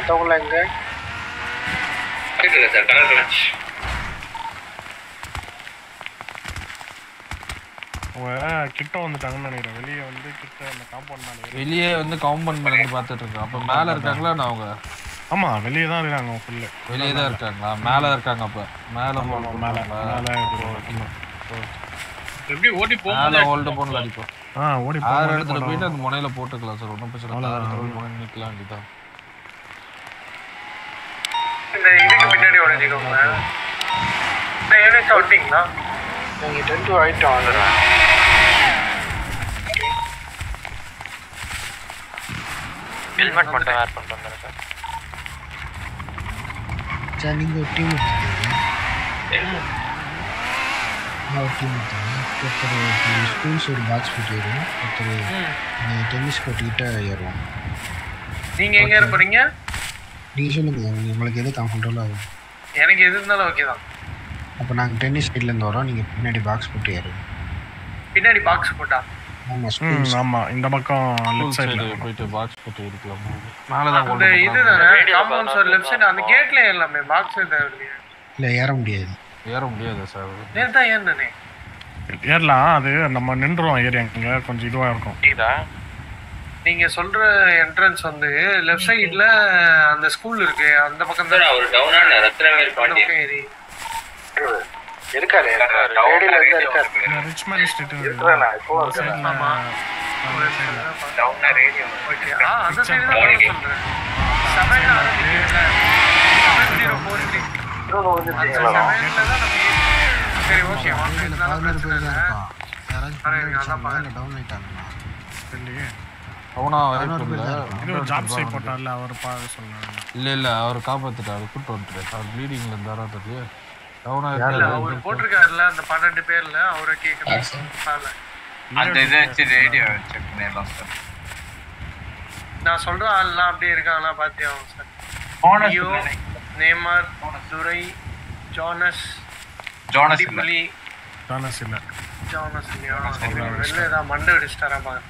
மற்றவங்கள எங்க கேட்கல சார் கலர் கலர் அவங்க கிட்ட வந்துட்டாங்கன்னு நினைக்கிறேன் வெளியே வந்து கிட்ட அந்த காம்பவுண்ட் மேலே ஏறி- வெளியே வந்து காம்பவுண்ட் மேல இருந்து பார்த்துட்டு இருக்கேன் அப்ப மேல இருக்காங்களா நான் அவங்க ஆமா வெளியே தான் இருக்காங்க ஃபுல்லு வெளியே தான் இருக்காங்களா மேல இருக்காங்க அப்ப மேல ஆமா, hold மேல பண்றாங்களா? மேல இது எப்படி ஓடி மேல போகும்போது ஹோல்டு பண்ணல அடிப்போம் ஆ ஓடி ஆறு போகும்போது இடத்துல போனோம். போயிட்டு அந்த முனையில போட்டுக்கலாம் சார் ஒன்றும் பிரச்சனை இல்லை அவ்வளவுதான். ஆறு இடத்துல முனை நிக்கலாம் வேண்டியதான் இந்த இதுக்கு பின்னாடி உடஞ்சிக்கோங்க இந்த யூனிட் விட்டீங்களா நீங்கள் டென் டு ஐட்டம் வந்துடுறேன் ஹெல்மெட் மட்டும் வேர் பண்ணிட்டு வந்துடுறேன் சார் சார் நீங்கள் ஒரு டீம் எடுத்துக்கோங்க நான் ஒரு டீம் எடுத்துக்கோங்க ஒருத்தர் ஸ்கூல்ஸ் ஒரு பாக்ஸ் போட்டு ஏறுவோம் ஒருத்தர் இந்த டென்னிஸ் கோர்ட் கிட்ட ஏறுவோம் நீங்க எங்க ஏற போறீங்க நீங்கள் சொல்லுங்கள் உங்களுக்கு எது கம்ஃபர்டபுளாக ஆகும் எனக்கு எது இருந்தாலும் ஓகே தான் அப்போ நாங்கள் டென்னிஸ் சைட்லேருந்து வரோம் நீங்கள் பின்னாடி பாக்ஸ் போட்டு ஏறுவோம் பின்னாடி பாக்ஸ் போட்டா ஆமாம் ம் ஸ்கூல்ஸ் ஆமா இந்த பக்கம் லெஃப்ட் சைடு சைடுல போயிட்டு பாக்ஸ் போட்டு இருக்கலாம் மேலதான் அந்த hold பண்றாங்க. இதுதானே காம்பவுண்ட் சார் லெஃப்ட் சைடு அந்த கேட்ல எல்லாமே பாக்ஸ் தேவையில்லையே இல்லை ஏற முடியாது ஏற முடியாது சார் நேர்தான் தான் ஏறினே ஏறலாம் அது நம்ம நின்றுவோம் ஏரியா அங்க கொஞ்சம் இதுவா இருக்கும் இதா நீங்க சொல்ற என்ட்ரன்ஸ் வந்து லெஃப்ட் சைடுல அந்த ஸ்கூல் இருக்கு அந்த பக்கம் சார் தான் அவர் டவுனான ரத்ன வேல் அந்த பாண்டி பக்கம் ஏறி இருக்காரு ரேடியில் இருந்தா இருக்காரு ரிச்மண்ட் ஸ்ட்ரீட் இருக்கிறேன் நான் இப்போ இருக்கிறேன் ஆமா டவுனா ரேடியோ ஓகே ஆ அந்த சைடு தான் நான் சொல்றேன் செவன் ஆரம்பிக்கிறதுல செவன் ஜீரோ ஃபோர் த்ரீ இன்னொன்று வந்துருக்கீங்களா செவன்ல தான் நம்ம ஏறி- சரி ஓகே வாங்க இருந்தாலும் பதினாறு பிரச்சனை பேர் தான் இல்லை இருக்கான் யாராச்சும் அதான் எனக்கு அதான் பண்ணி இல்லை டவுன் ஆயிட்டாங்களா இல்லையே அவனா பதினாறு வாய்ப்பு பேர் இல்ல தான் இருக்கான் இது ஒரு ஜாப் சை போட்டார்ல அவர் பா சொன்னாங்க இல்ல இல்ல அவர் காப்பாத்திட்டாரு கூட்டு வந்துட்டு அவர் ப்ளீடிங்ல இருந்தாரா தெரியல டவுனா இல்ல இருக்காரு அவர் போட்டிருக்காருல்ல அந்த பன்னெண்டு பேர்ல அவரை கேட்கணும் அந்த இதை வச்சு ரேடியோ செக் பண்ணிடலாம் சார் நான் சொல்ற ஆள்லாம் அப்படியே இருக்காங்களா பாத்தியா சார் போனஸ் Leo Neymar Durai Janus Jonas இல்ல அடிப்புலி ஜானஸ் இல்ல ஜானஸ் இல்லையா வெளில ஏதாவது மண்டை அடிச்சிட்டாரா பாக்க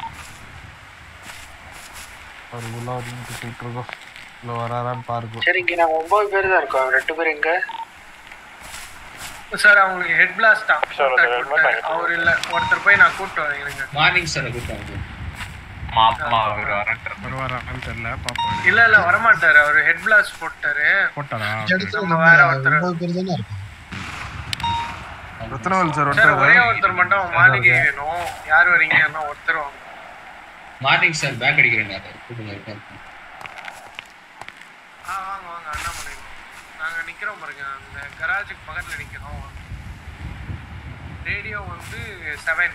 அவர் உள்ள வரைக்கும் கூட்டிட்டு இருக்கோம் இல்ல வராரான்னு பாருங்க சரி இங்கே நாங்கள் ஒம்பது பேர் தான் இருக்கோம் ரெண்டு பேர் எங்க சார் அவங்களுக்கு ஹெட் பிளாஸ்ட் தான் அவர் இல்ல ஒருத்தர் போய் நான் கூப்பிட்டு வரேன் இருங்க மார்னிங் சார் கூப்பிட்டாங்க மாமா அவர் வரட்டு வருவாரான்னு தெரியல பாப்போம் இல்ல இல்ல வரமாட்டாரு அவர் ஹெட் பிளாஸ்ட் போட்டாரு போட்டாரா இந்த இடத்துல நம்ம நம்ம வேற ஒருத்தர். ஒன்பது பேர் தானே இருக்கோம் ரத்னவேல் சார் சார் வந்துட்டாரு ஒரே ஒருத்தர் மட்டும் மாளிகை வேணும் யார் வரீங்கன்னா ஒருத்தர் வாங்க மார்னிங் சார் பேக் அடிக்கிறேங்க கூப்பிடுங்க ஆ வாங்க வாங்க அண்ணாமலை நாங்க நிக்கிறோம் பாருங்க அந்த கராஜுக்கு பக்கத்துல நிக்கிறோம் ரேடியோ வந்து செவன்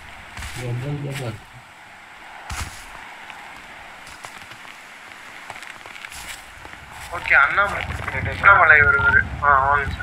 ஓகே அண்ணாமலை அண்ணாமலை வருவாரு ஆ வாங்க சார்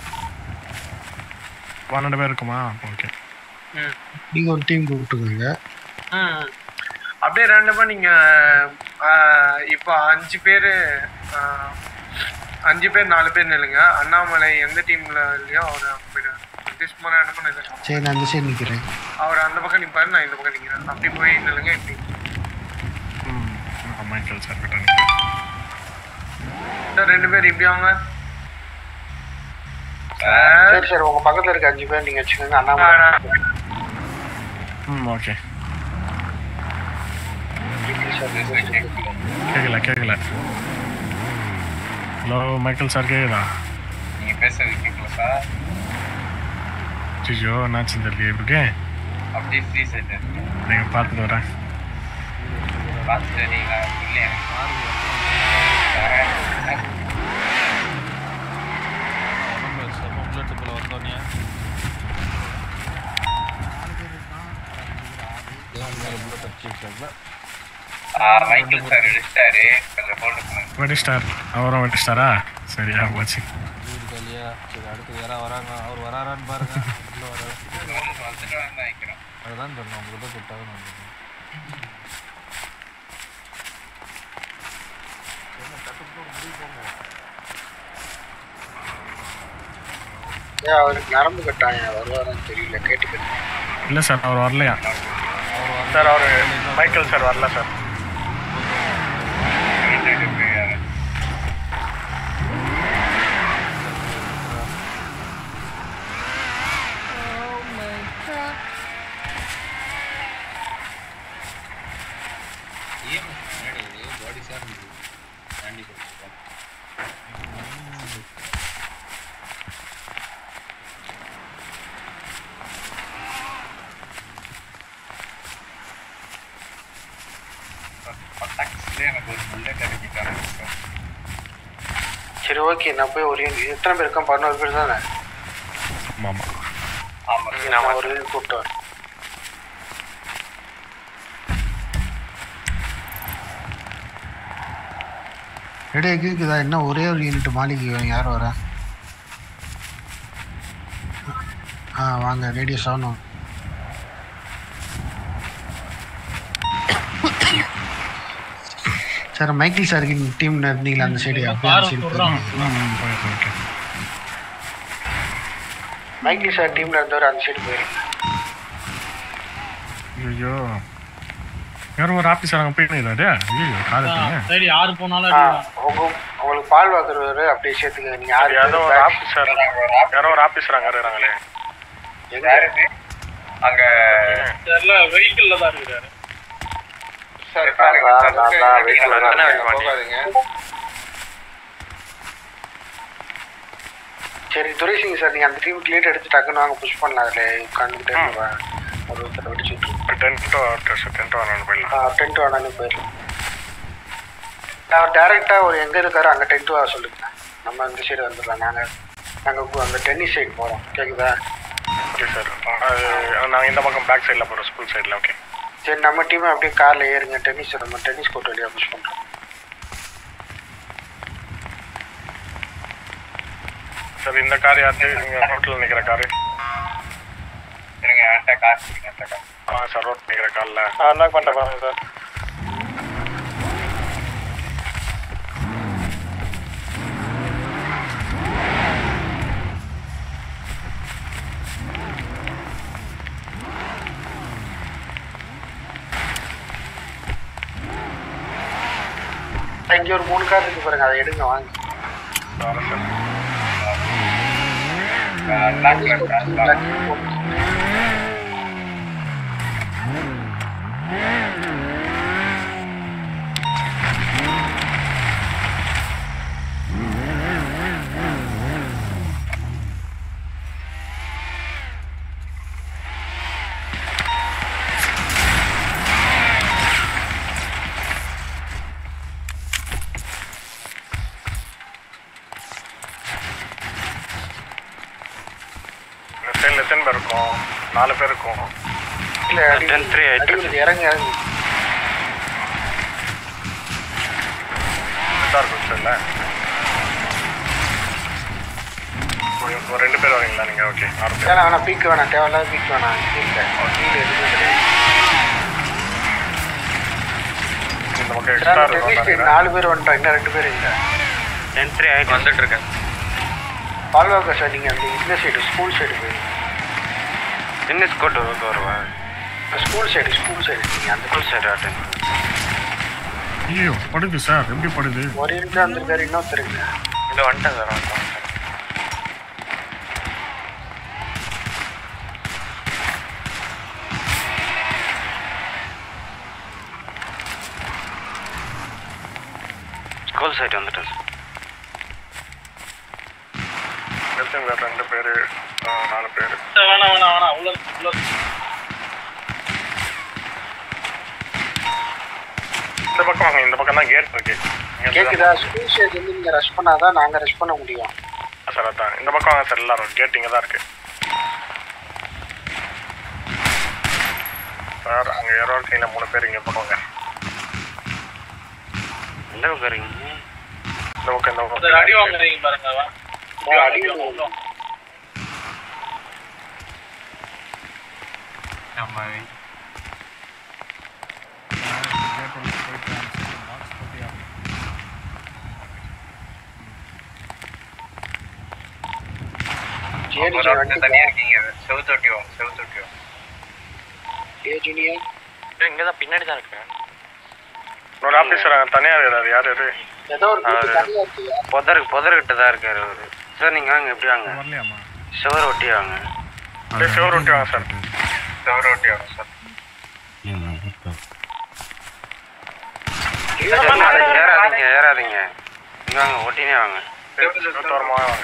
பன்னெண்டு பேர் இருக்குமா ஓகே ம் நீங்கள் ஒரு டீம் கூப்பிட்டுக்கோங்க ம். அப்படியே ரேண்டமா நீங்க ஆ, இப்போ அஞ்சு பேர் அஞ்சு பேர் நாலு பேர் நில்லுங்க அண்ணாமலை எந்த டீம்ல இல்லையோ அவர் போயிடுவார் சும்மா ரேண்டமா நில்லுங்க சரி நான் அந்த சைடு நிற்கிறேன் அவர் அந்த பக்கம் நிப்பாரு நான் இந்த பக்கம் நிக்கிறேன் அப்படி போய் நில்லுங்க இப்படி ம் ஆ, மைக்கேல் சார் கிட்ட நிக்கிறேன். சார் ரெண்டு பேர் இப்படி வாங்க சரி சார் உங்கள் பக்கத்தில் இருக்க அஞ்சு பேர் நீங்கள் வச்சுக்கோங்க அண்ணாமலை சார் ம் ஓகே கேட்கல கேட்கல ஹலோ மைக்கேல் சார் கேக்குதா நீங்க பேசுறது கேட்கல சார் ஐயோ என்னாச்சு தெரியல இப்படி அப்படியே ஃப்ரீ செட் நீங்க பார்த்துட்டு வரேன் பார்த்துட்டு நீங்க சொல்லி செம்ம புல்லட்டுக்குள்ள வந்தோடனே புல்லட் அடிச்சிருக்காங்க மைக்கேல் சார் எடுத்தாரு கொஞ்சம் ஹோல்டு பண்ணுங்க வெடிஸ்டார் அவரும் வெடிஸ்டாரா சரியா போச்சு வீடு காலியா சரி அடுத்து யாரா வராங்க அவர் வராரான்னு பாருங்க உள்ள வராரு வந்துட்டு வந்து நினைக்கிறோம் அதுதான் சொன்னேன் உங்களுக்கு தான் கூப்பிட்டாங்க நான் ஏன் அவருக்கு நரம்பு கட்டாங்க வருவாரான்னு தெரியல கேட்டுக்கிறேன் இல்லை சார் அவர் வரலையா சார் அவர் மைக்கேல் சார் வரல சார் வண்டி கொடுத்துருக்கேன் பட்டாக்ஸ்லேயே எனக்கு ஒரு புல்லட் அடிக்கிட்டாங்க சார் சரி ஓகே நான் போய் ஒரு unit- எத்தனை பேர் இருக்கோம் பதினோரு பேர் தானே ஆமா ஆமாம் நான் ஒரு unit கூப்பிட்டு வரேன் ரெடியாக கேட்குதா என்ன ஒரே ஒரு யூனிட் மாளிகை யார் வர ஆ வாங்க radio sound sir Michael sir டீம்ல இருந்தீங்களா அந்த சைடு அப்படியே அந்த சைடு போயிருங்க. மைக்கேல் சார் டீம்ல இருந்தவர் அந்த சைடு போயிருங்க ஐயோ யாரும் ஒரு ஆஃபீஸர் அங்கே போயிட்டு ஐயோ காலத்துங்க சரி யாரு போனாலும் ஆ, அடிக்கலாம். உங்க உங்களுக்கு பால் வாக்குறவர் அப்படியே சேர்த்துக்க நீங்க யாரு யாரோ ஒரு பேர் ஆஃபீஸர் யாரோ ஒரு ஆஃபீஸர் அங்கே இருக்கிறாங்களே எங்க யாருது அங்க தெரியல வெஹிக்கிள்ல தான் இருக்கிறாரு சரி பாருங்க நான் தான், நான் தான் வீட்டுல தான் தானே இருக்கேன். போகாதீங்க சரி துரைசிங் சார் நீங்க அந்த டீமுக்கு லீட் எடுத்து டக்குன்னு வாங்க புஷ் பண்ணலாம் அதுல உட்காந்துக்கிட்டே இருப்பேன் ஒரு ஒருத்தர் வெடிச்சு விட்டுரு டென் டு டென் டு வரணும் போயிடலாம் டென்ட் வேணாலும் போயிடலாம் நான் டேரெக்டா ஒரு எங்க இருக்காரோ அங்க டென்ட் வர சொல்லுங்க நம்ம இந்த சைடு வந்துடலாம் நாங்க நாங்க கு- அந்த டென்னிஸ் சைடு போறோம் கேக்குதா ஓகே சார் அது நாங்கள் இந்த பக்கம் பேக் சைடில் போகிறோம் ஸ்கூல் சைடில் ஓகே சரி நம்ம டீம் அப்படியே கார்ல ஏறுங்க டென்னிஸ் நம்ம டென்னிஸ் கோர்ட் வழியா புஷ் பண்றோம் சார் இந்த கார் யாரு இங்கே ரோட்டில் நிற்கிற காரு இருங்க என்கிட்ட காசு இருக்கு, என்கிட்ட காசு ஆ சார் ரோட் நிற்கிற காரில் ஆ என்ன பண்ணுறேன் சார் இங்க ஒரு மூணு கார் இருக்கு பாருங்க அதை எடுங்க வாங்க வரேன் சார் பிளாக்ல இருக்கா Black போட்டு. இந்த சைடில் எத்தனை பேர் இருக்கும் நாலு பேர் இருக்கும் இல்ல Ten three ஆயிட்டு அடி விழுது, இறங்கு இறங்கு இதாக இருக்கும் சார் ஒரு ரெண்டு பேர் வரீங்களா நீங்கள் ஓகே ஆறு பேர் வேணாம் வேணாம் பீக் வேணாம் தேவையில்லாத பீக் வேணாம் கீழே கீழே எதுவுமே கிடையாது இந்த பக்கம் சார், எக்ஸ்ட்ரா அந்த tennis side இருக்கும் நாலு பேர் வந்துட்டோம் இன்னும் ரெண்டு பேர் இல்லை டென் த்ரீ ஆயிட்டு வந்துட்டு இருக்கேன் பால்வாக்கா சார் நீங்க அந்த இந்த சைடு ஸ்கூல் சைடு போயிருங்க என்ன ஸ்கோட் வருவா ஸ்கூல் சைடு ஸ்கூல் சைடு நீங்க அந்த ஃபுல் சைடு ஆட்டன் ஐயோ படுது சார் எப்படி படுது ஒரு இன்ட்டு வந்திருக்காரு இன்னொருத்தருங்க இந்த வந்துட்டேன் சார் வந்துட்டேன் ஸ்கூல் சைடு வந்துட்டேன் சார் எத்தனை பேர் ரெண்டு பேர் நாலு பேர் வேணாம் வேணாம் வேணாம் உள்ள உள்ள இந்த பக்கம் வாங்க இந்த பக்கம் தான் கேட் இருக்கு இங்க இருந்து கேக்குதா ஸ்கூல் சைடு வந்து நீங்க ரஷ் பண்ணாதான் நாங்க ரஷ் பண்ண முடியும் தான் சார் அதான் இந்த பக்கம் வாங்க சார் எல்லாரும் கேட் இங்கே தான் இருக்கு சார் அங்கே யாரோ கையில் மூணு பேர் இங்கே போடுவாங்க எந்த பக்கம் இருக்கீங்க இந்த பக்கம் இந்த இந்த அடி பக்கம் வாங்குறீங்க பாருங்க வா. ஓ, அடி உள்ள. நம்ம ஜேடி ஒரு ஒருத்தர் தனியா இருக்கீங்க செவுத்தொட்டி வாங்க செவுத்தொட்டி வாங்க ஏ ஜூனியர் இங்கே தான் பின்னாடி தான் இருக்கேன் ஒரு ஆஃபீஸர் அங்கே தனியாக இருக்கிறார் யார் யாரு ஏதோ ஒரு group தனியா இருக்கு புதர் புதர்கிட்ட தான் இருக்காரு அவரு சார் நீங்கள் வாங்க எப்படி வாங்க வரலையாமா சுவர் ஒட்டி வாங்க அப்படியே சிவர் விட்டு வாங்க சார் செவரொட்டி வாங்க சார் ஏறாதீங்க ஏறாதீங்க இங்க வாங்க ஓட்டினே வாங்க தோரமாக வாங்க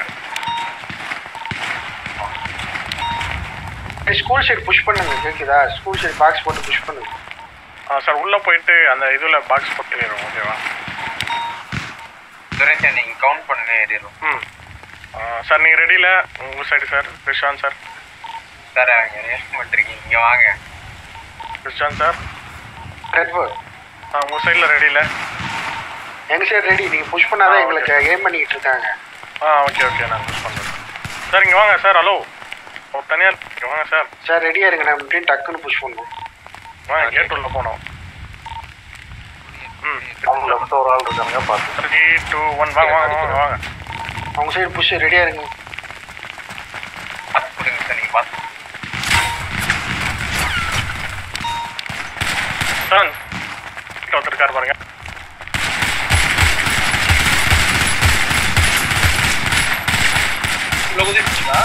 ஸ்கூல் சைடு புஷ் பண்ணுங்க கேக்குதா ஸ்கூல் சைடு பாக்ஸ் போட்டு புஷ் பண்ணுங்க ஆ சார் உள்ளே போயிட்டு அந்த இதில் பாக்ஸ் போட்டுக்கிறோம் ஓகேவா துரைசன் நீங்க கவுண்ட் பண்ணுங்க ஏறிடும் ம் ஆ, சார் நீங்கள் ரெடியில் உங்கள் side sir Krishanth sir sir அங்க ரெஸ்ட் பண்ணிருக்கீங்க இங்க வாங்க கிருஷாந்த் சார் ரெட்வர் ஆ உங்கள் சைடில் ரெடியில் எங்க சைடு ரெடி நீங்க புஷ் பண்ணாதான் எங்களுக்கு ஏம் பண்ணிட்டு இருக்காங்க ஆ ஓகே ஓகே நான் யூஸ் பண்ணுறேன் சார் இங்கே வாங்க சார் ஹலோ ஒரு தனியார் இங்கே வாங்க சார் சார் ரெடியா இருங்க நான் இப்படின்னு டக்குன்னு புஷ் பண்ணுவோம் வாங்க கேட் உள்ள போனோம் ம் அவங்க லெஃப்ட் ஒரு ஆள் இருக்காங்க பார்த்து த்ரீ டூ ஒன் வாங்க வாங்க வாங்க வாங்க அவங்க சைடு புஷ் ரெடியா இருங்க பார்த்து கொடுங்க சார் நீங்க பார்த்து சார் ஒருத்தர் இருக்கார் பாருங்க உள்ள குதிச்சுங்களா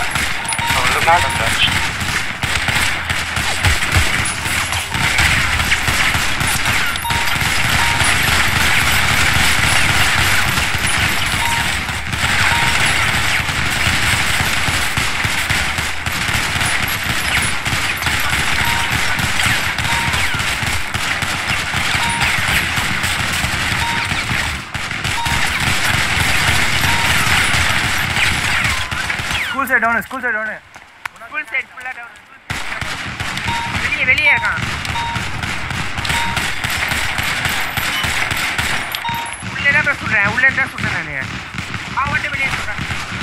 school side down school side down school side ஃபுல்லா டவுன் வெளியே வெளியே இருக்கான் உள்ளே தான் சொல்றேன் உள்ளே தான் சொல்றேன் நான் அவன் மட்டும் வெளியே சொல்றேன்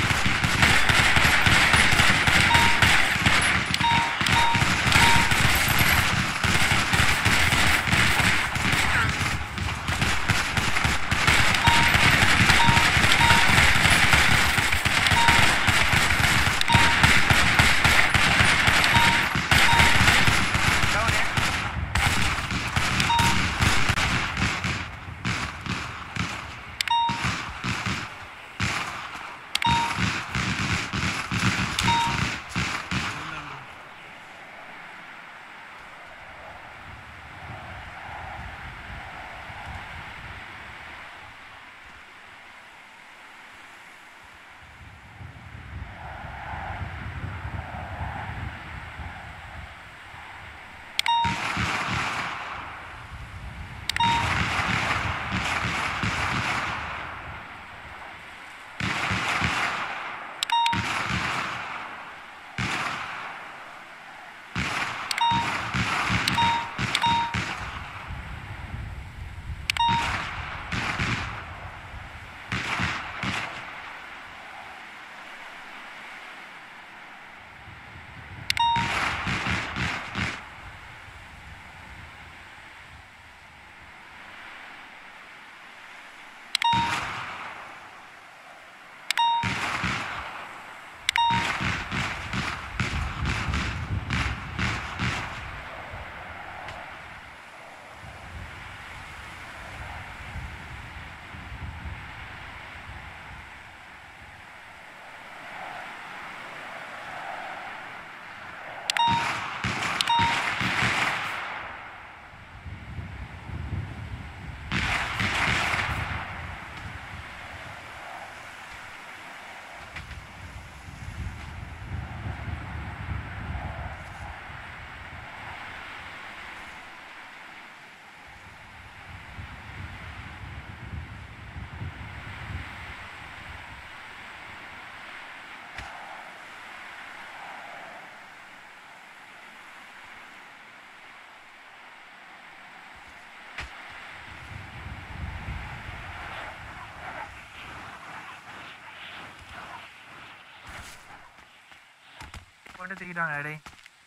கொண்டு தூக்கிட்டாங்க டேய்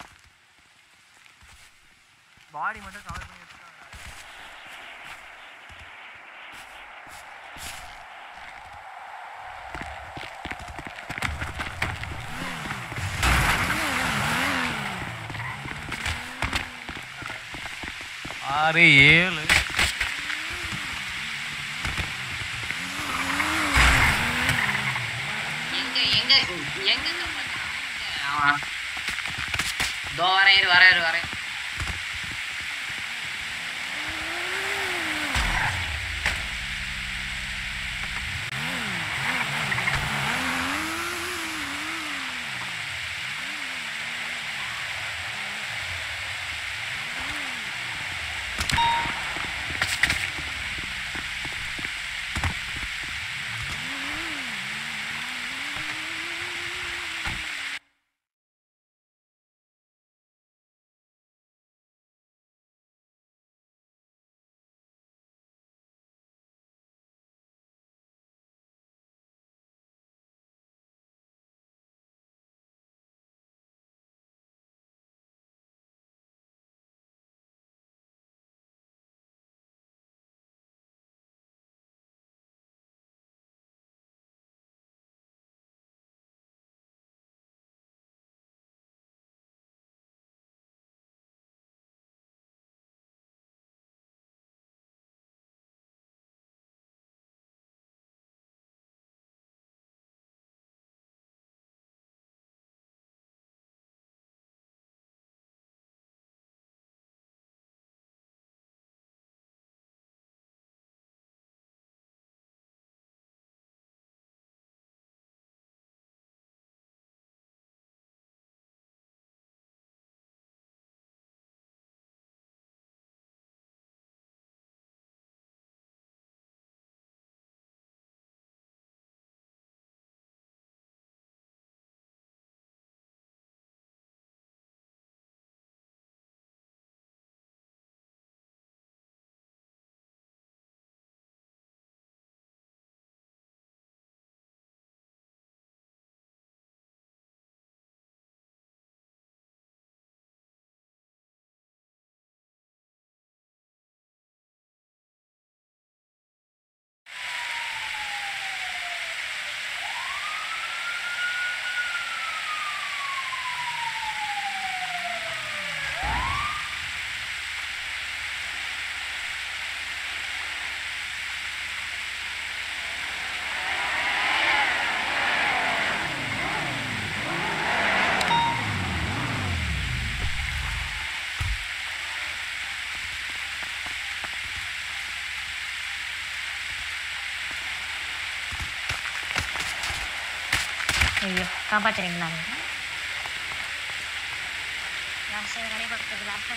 பாடி மட்டும் கவர் பண்ணி வச்சுட்டாங்க ஆறு ஏழு எங்க எங்க எங்க அவன் தோ வரேன் இரு வரேன் இரு வரேன் ஐயோ காப்பாத்துறீங்களா லாஸ்ட் ரெடி பக்கத்துல லாஸ்ட்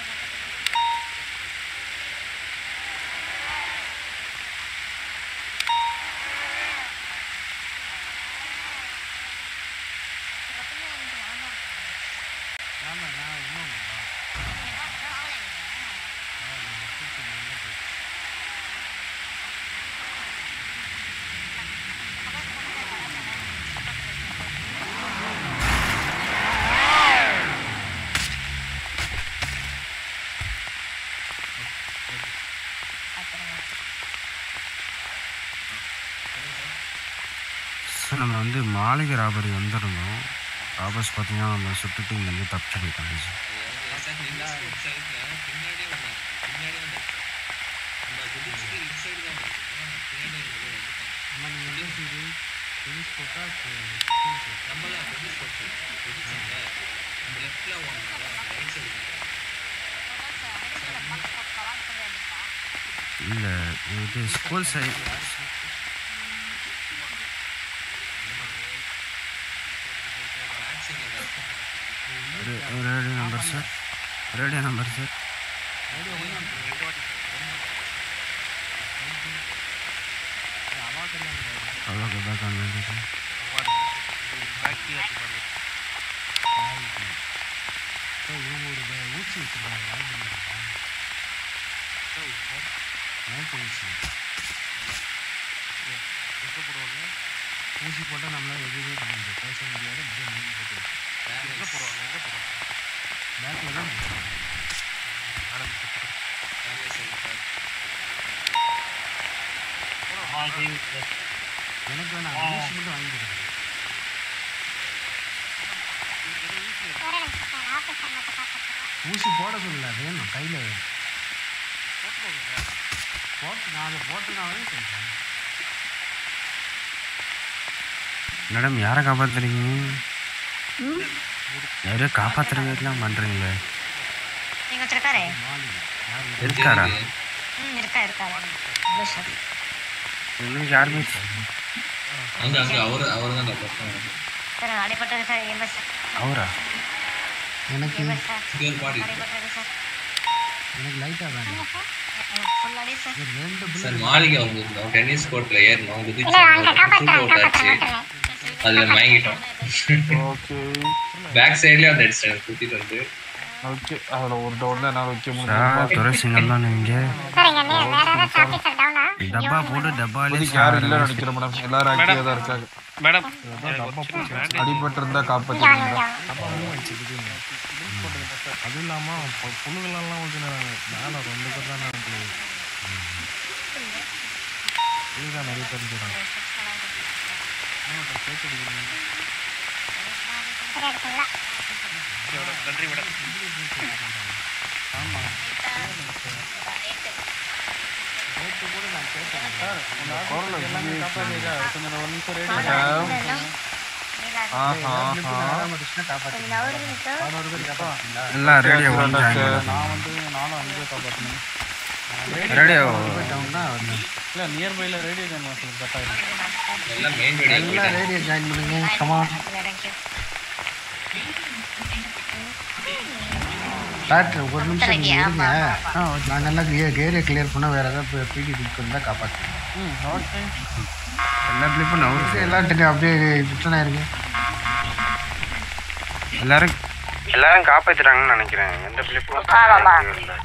சார் நம்ம வந்து மாளிகை ராபரி வந்துருந்தோம் ராபர்ஸ் பார்த்தீங்கன்னா நம்ம சுட்டுட்டு இங்கேருந்து தப்பிச்சு போயிட்டாங்க சார் இல்லை இது school side radio number sir radio number sir அவ்வளோ பேக் ஆன் சார் ஊசி வச்சுருக்காங்க ஊசி போட்டால் நம்மளால் எதுவுமே பண்ண முடியாது பேச முடியாது அப்படியே மூடி போட்டு எங்கே போடுவாங்க எங்கே போடுவாங்க பேக்கில் தான் போடுவாங்க எனக்கு வேணாம் ஊசி மட்டும் வாங்கி கொடுங்க ஊசி போட சொல்லல வேணும் கையில் வேணும் போட்டு நான் அதை போட்டுனாலே சொல்கிறேன் மேடம் யாரை காப்பாத்துறீங்க யாரையோ காப்பாத்துறதுலாம் பண்ணுறீங்களே நீங்க வச்சிருக்காரு இருக்காரா ம் இருக்கா இருக்காரு ப்ளூ ஷர்ட் உங்களுக்கு யாருமே அங்க அங்க அவர் அவர் தான் சார் அடிபட்டது சார் எம்எஸ் அவரா எனக்கு எம்எஸ் சார் இவர் பாடி அடிபட்டது சார் எனக்கு லைட்டாக வேணும் ஃபுல் அடி சார் ஒரு ரெண்டு சார் bullet மாளிகை வந்திருந்தோம் டென்னிஸ் கோர்ட்ல ஏறணும் குதிச்சு ஷூட் அவுட் ஆச்சு அதுல மயங்கிட்டோம் ஓகே பேக் சைட்லயே வந்து அடிச்சிட்டாங்க குத்திட்டு வந்து ஓகே அதில் ஒரு டவுன் தான் என்னால் வைக்க சார் முடியும் துறை சிங்கம் தான் நீங்கள் டப்பா போட்டு டப்பாலே இப்போதைக்கு யாரும் இல்லை நினைக்கிறேன் மேடம் எல்லாரும் ஆக்டிவாக தான் இருக்காங்க மேடம் அடிபட்டு இருந்தா காப்பாற்றிருந்தா அதுவும் இல்லாமல் புழுகளெல்லாம் வந்து மேலே ரெண்டு பேர் தான் எனக்கு இதுதான் நிறைய பேர் இருக்கிறாங்க நன்றி மேடம் ஆமாம் நேற்று கூட நான் கேட்டேன் சார் உங்கள் குரலை எல்லாமே காப்பாற்றிருக்கா கொஞ்சம் ஒரு நிமிஷம் ரேடியோ ஆஹா பதினோரு பேர் காப்பாற்றிங்களா எல்லாம் ரேடியோ வந்து நான் வந்து நானும் அங்கே காப்பாற்றினேன் ரேடியோ டவுன்னா இல்லை நியர்பையில் ரேடியோ ஜாயின் மாஸ்டர் கட் ஆகிடும் எல்லாம் மெயின் வீடியோ எல்லாம் போயிட்டாங்க ரேடியோ ஜாயின் பண்ணுங்க கமான் தேங்க்யூ டாக்டர் ஒரு நிமிஷம் தலைக்கு, நீங்கள் இருங்க ஆமா, ஆமா, நான் நல்லா கிளியர் கேரியை கிளியர் பண்ணால் வேறு ஏதாவது பிடி புக் இருந்தால் காப்பாற்றுறேன் எல்லா கிளிப்பும் நவரு எல்லாம் டென் அப்படியே ரிட்டர்ன் ஆயிருங்க எல்லாரும் எல்லாரும் காப்பாத்துறாங்கன்னு நினைக்கிறேன் எந்த கிளிப்பும் ஆமாம்மா. இல்லை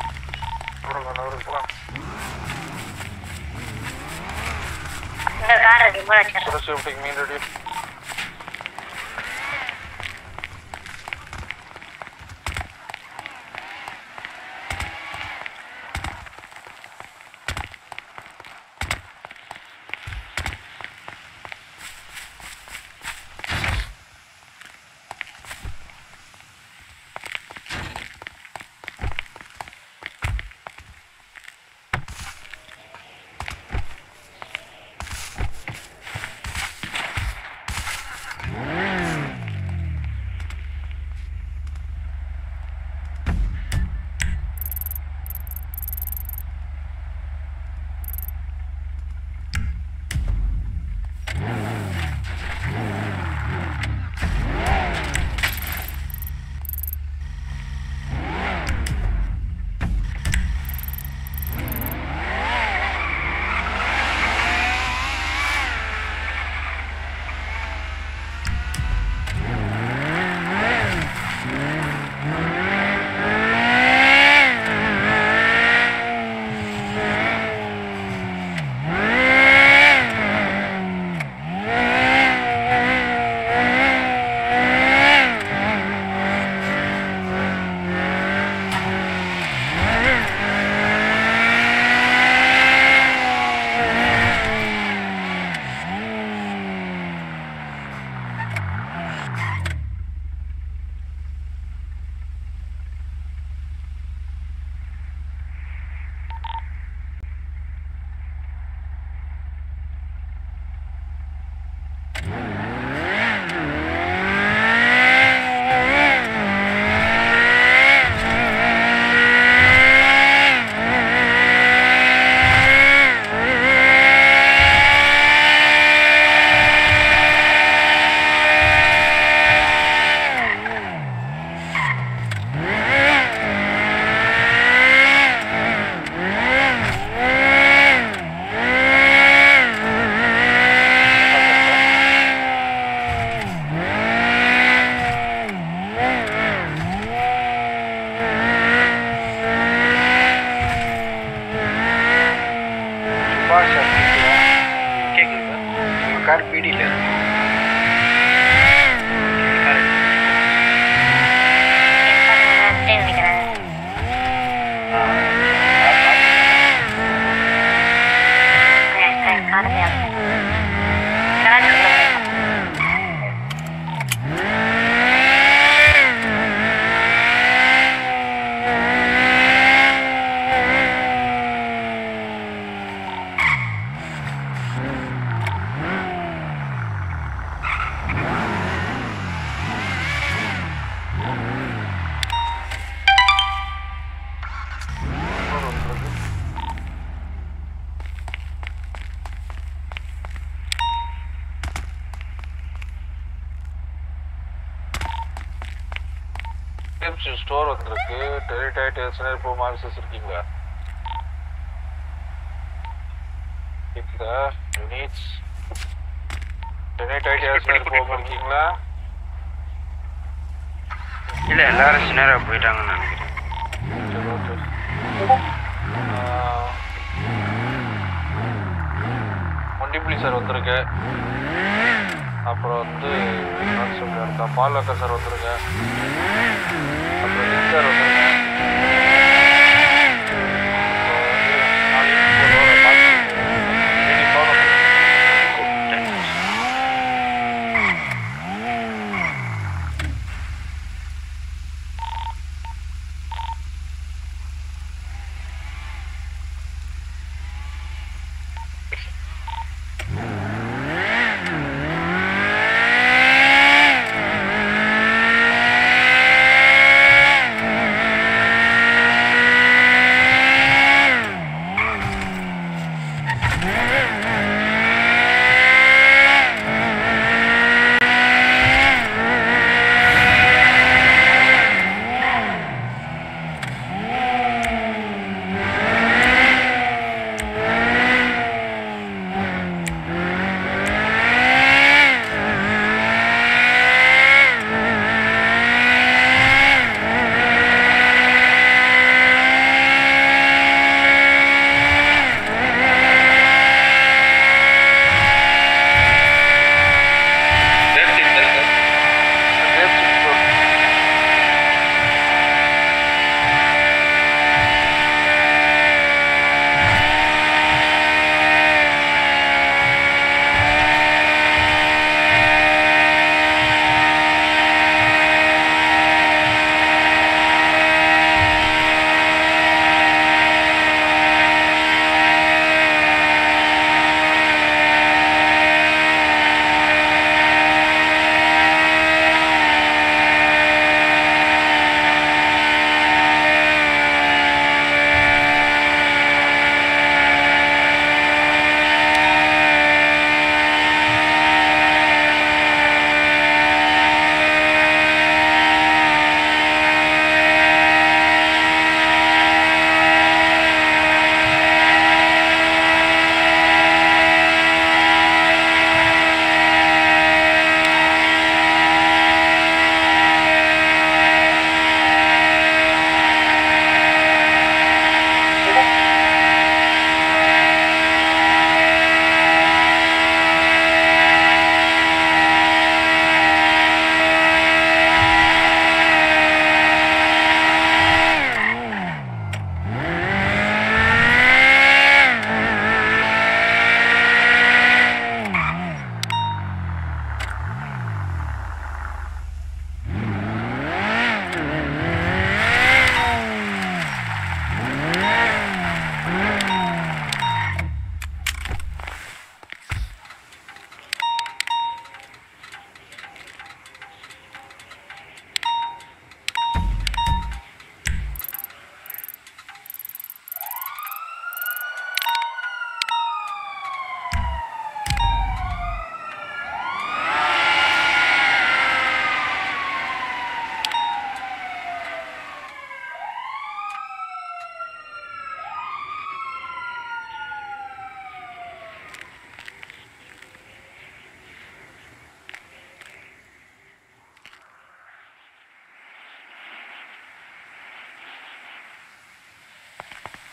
இந்த கார் ரிமோட் வச்சிருக்கேன் சேஃப்டிக்கு மீன் ரெடி கார் பீடியில் இருக்கு நினைக்கிறேன் ஸ்டோர் வந்திருக்கு டெரிடைட்டல்ஸ்னு இப்போ மார்க்ஸஸ் இருக்கீங்களா இந்த யூனிட்ஸ் டெரிடைட்டல்ஸ்னு இப்போ இருக்கீங்களா இல்லை எல்லாரும் சின்னரா போயிட்டாங்கன்னு நினைக்கிறேன் சரி ஓகே மொண்டிப்புலி சார் வந்திருக்கு அப்புறம் வந்து என்ன சொல்றாருக்கா பாலக்கா சார் வந்திருக்கு அப்புறம் லிங் சார் வந்திருங்க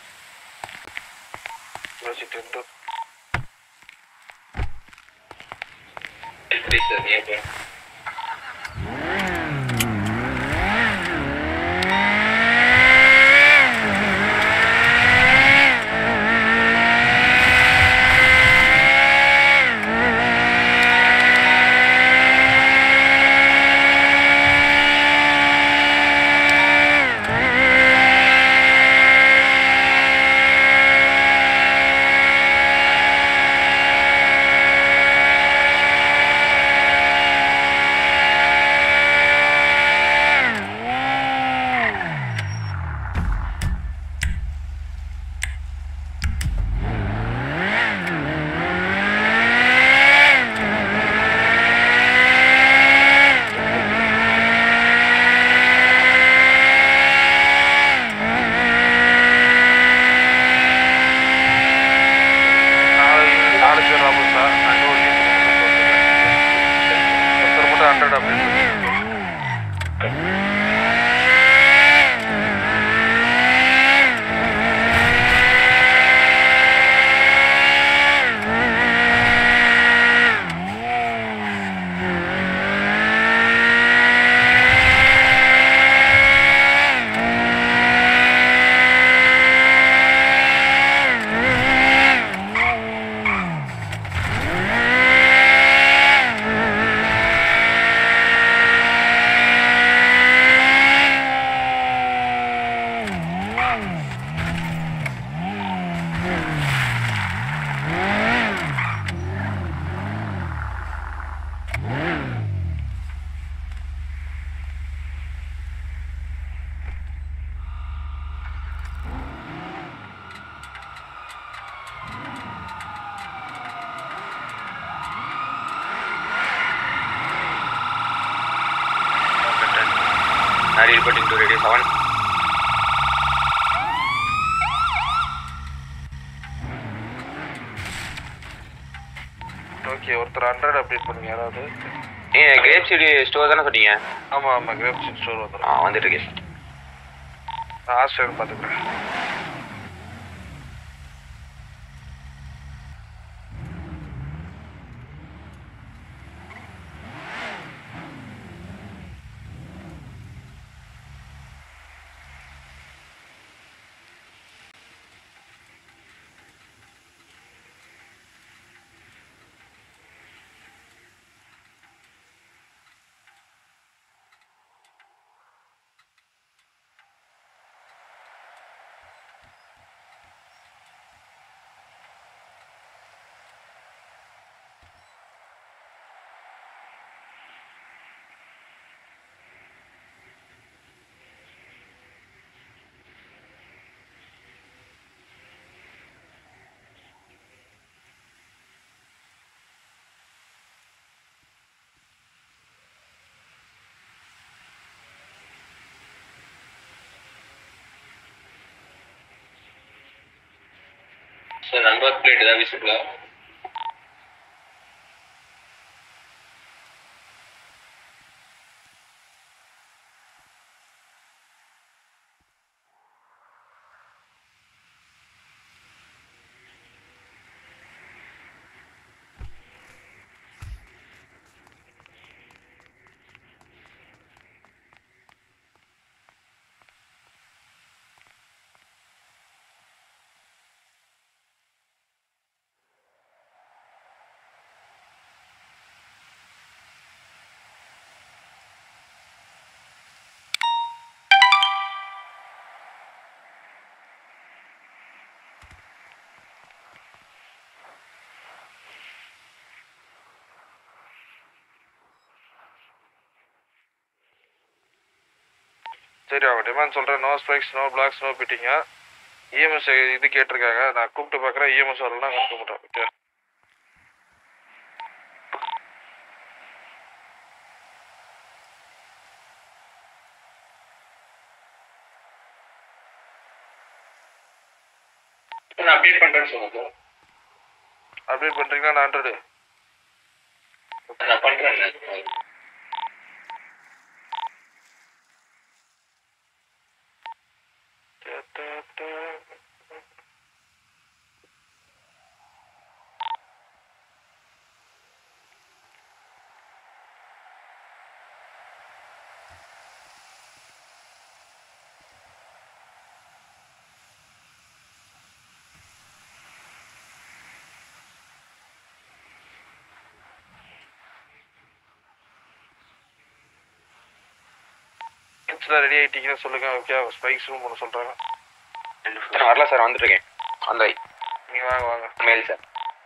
யோசிச்சுட்டு சரி சார் நீ எப்போ நாளைக்கு நாலு பேர் ராபர் சார் அங்கே ஒரு ஒருத்தர் மட்டும் ஹண்ட்ரட் அப்படின்னு நான் reporting to radio seven okay ஒருத்தர் ஹண்ட்ரட் அப்டேட் பண்ணுங்க யாராவது நீங்க கிரேப் சீடி ஸ்டோர் தானே சொன்னீங்க ஆமாம் ஆமாம் கிரேப் சீட் ஸ்டோர் வந்துடும் ஆ வந்துட்டு இருக்கேன் நான் ஆஸ்ட்ரேலியன் பார்த்துக்கிறேன் சார் நம்பர் பிளேட் ஏதாவது விசிபிளா சரி அவங்க டிமாண்ட் சொல்கிறேன் no spikes no blocks no பிட்டிங்க இஎம்எஸ் இது கேட்டிருக்காங்க நான் கூப்பிட்டு பார்க்குறேன் இஎம்எஸ் வரலாம் நான் கூப்பிட்றேன் ஓகே நான் அப்டேட் பண்றேன்னு சொன்னது அப்டேட் பண்ணுறீங்களா நான் ஹண்ட்ரடு நான் பண்றேன் இஎம்எஸ்ல ரெடி ஆகிட்டீங்கன்னு சொல்லுங்க ஓகே ஸ்பைக்ஸ் ரூம் பண்ண சொல்றாங்க சார் வரல சார் வந்துருக்கேன் அந்த நீங்க வாங்க வாங்க மேல் sir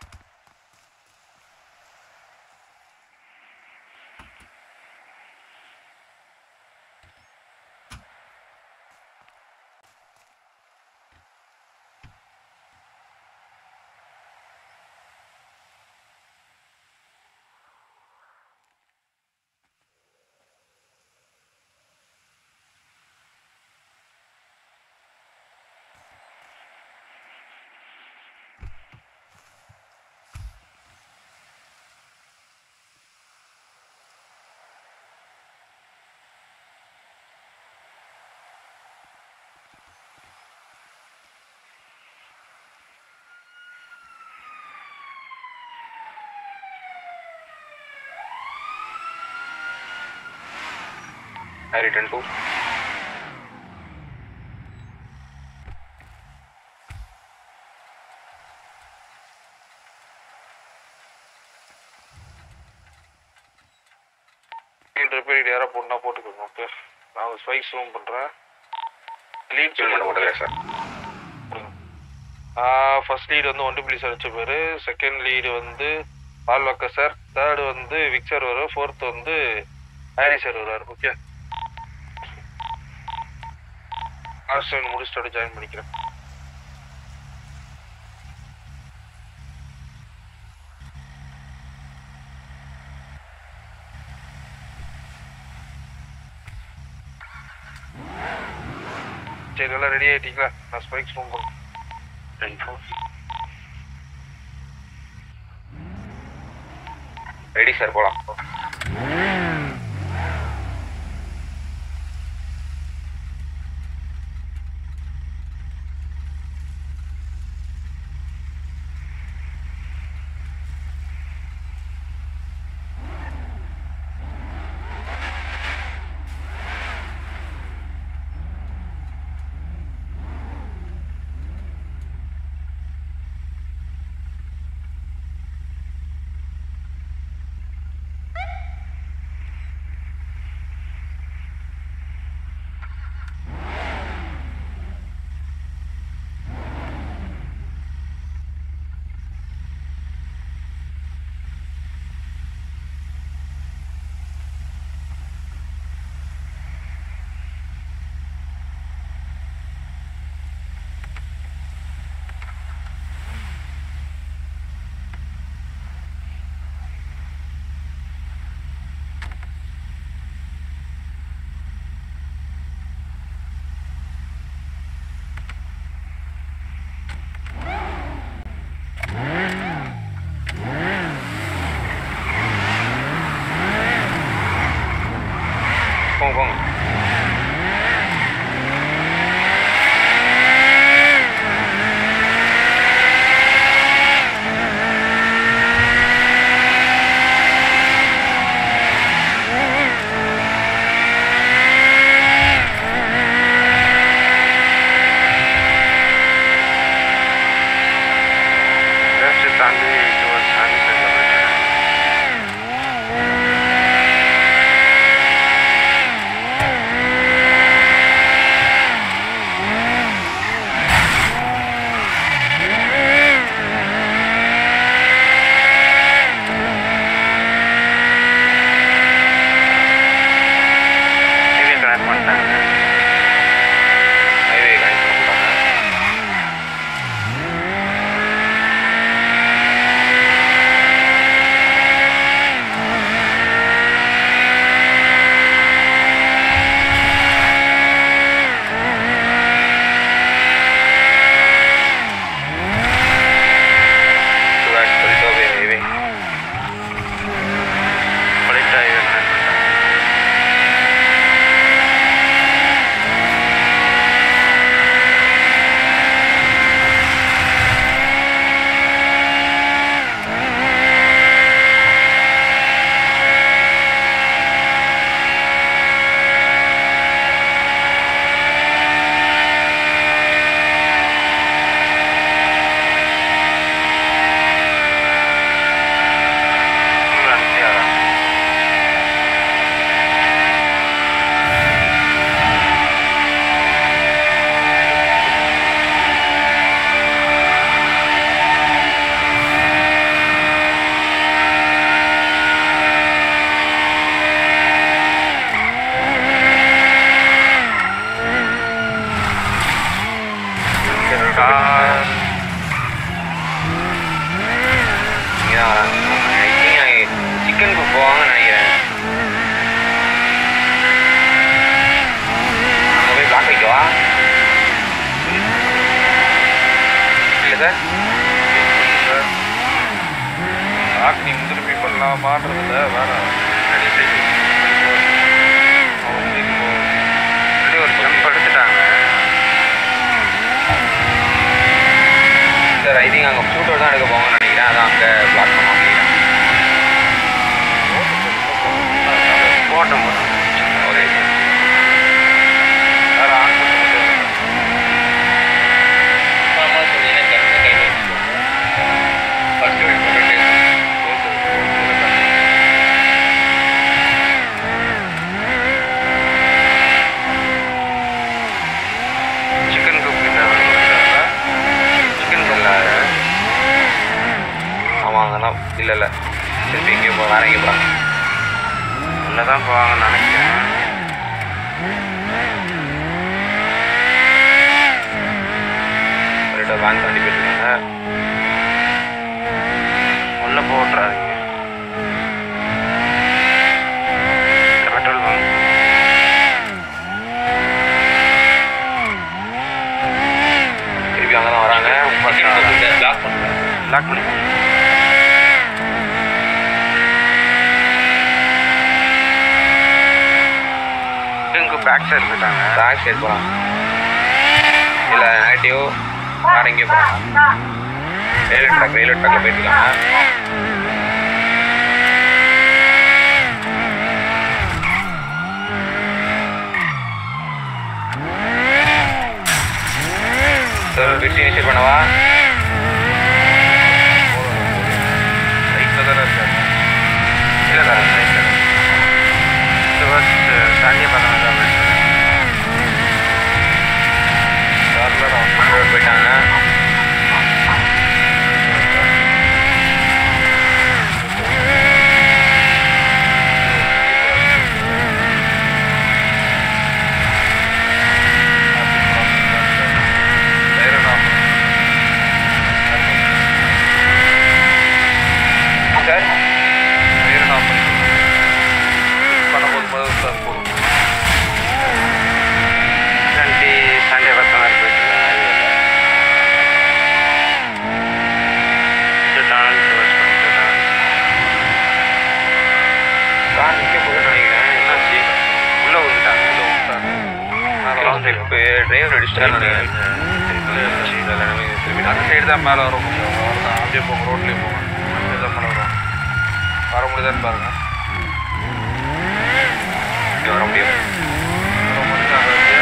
I return to repair யாரா போட்டுனா போட்டுக்கோங்க ஓகே நான் ஸ்பைக்ஸ் ரூம் பண்றேன் லீட் Fill பண்ண போட்டுக்கிறேன் சார் ஃபர்ஸ்ட் லீடு வந்து ஒன்று புள்ளி அடிச்ச பேர் செகண்ட் லீடு வந்து பால் வக்க சார் தேர்டு வந்து விக்சர் வரும் ஃபோர்த் வந்து ஹாரி சார் வருவார் ஓகே ஆர்ஸ்டன் முடிச்சுட்டு ஜாயின் பண்ணிக்கிறேன் சரி எல்லாம் ரெடி ஆயிட்டீங்களா நான் ஸ்பைக்ஸ் ரூம் பண்ணுறேன் ரெடி சார் போலாம் போங்க போங்க லெஃப்ட் தாண்டி டுவர்ட்ஸ் சாண்டி சைடில் போயிட்டேன் சிக்கனுக்கு போவாங்கன்னு நினைக்கிறேன் அங்கே போய் பிளாக் வைக்கவா இல்லை சார் சார் பிளாக் நீ திருப்பி பண்ணலாமான்றதுல வேற முன்னாடி சைடு அவங்க இப்போ முன்னாடி ஒரு ஜம்ப் எடுத்துட்டாங்க சார் ஐ திங்க் அங்கே ஷூட் தான் எடுக்க போவாங்கன்னு நினைக்கிறேன் அதான் அங்கே பிளாக் பண்ண நினைக்கிறேன் போட்டோம் போட்டோம் ஓகே சார் வேற ஆன் பண்ணி அம்மா சொன்னீங்கன்னா கரெக்டாக கையில் வச்சுக்கோங்க ஃபர்ஸ்ட் வெயிட் பண்ணிட்டு சிக்கன் குக் சிக்கன் குக் ஆமாம் அங்கெல்லாம் இல்லை இல்லை திருப்பி எங்கேயோ போ வேற எங்கேயோ போகிறாங்க உள்ளே தான் போவாங்கன்னு நினைக்கிறேன் கரெக்டாக பேங்க் தாண்டி போயிருக்காங்க உள்ளே போட்டுறாதீங்க பெட்ரோல் பங்க் திருப்பி அங்கே தான் வராங்க பிளாக் பண்ணுறேன் லாக் பண்ணி இங்கே பேக் சைடு போயிட்டாங்க பேக் சைடு போகிறாங்க இல்லை நெகட்டிவ் வேறு எங்கேயோ போகிறாங்க ரயில்வே ட்ராக் ரயில்வே ட்ராக்கில் போயிட்டு இருக்காங்க சார் வெட்டி இனிஷியேட் பண்ணவா ரைட்டில் தானே இருக்காங்க இல்லை சார் ரைட்டில் டுவர்ட்ஸ் சாண்டியா பக்கம் தான் காரில் போயிட்டாங்க சார் பண்ணும்போது முதல் சார் போதும் டுவெண்ட்டி சண்டே பக்கம் தான் போயிட்டு கார் நிற்க போகுதுன்னு நினைக்கிறேன் என்னாச்சு உள்ளே விழுந்துட்டாங்க உள்ளே விழுந்துட்டாங்க இப்போ டிரைவர் அடிச்சிட்டான்னு நினைக்கிறேன் அந்த சைடு தான் மேலே வரும் அவ்வளோதான் அப்படியே போங்க ரோட்லேயே போங்க அந்த சைடு தான் மேலே வரும் வர முடியுதான்னு பாருங்க இங்க வர முடியும் வர முடியுதாங்க அப்படியே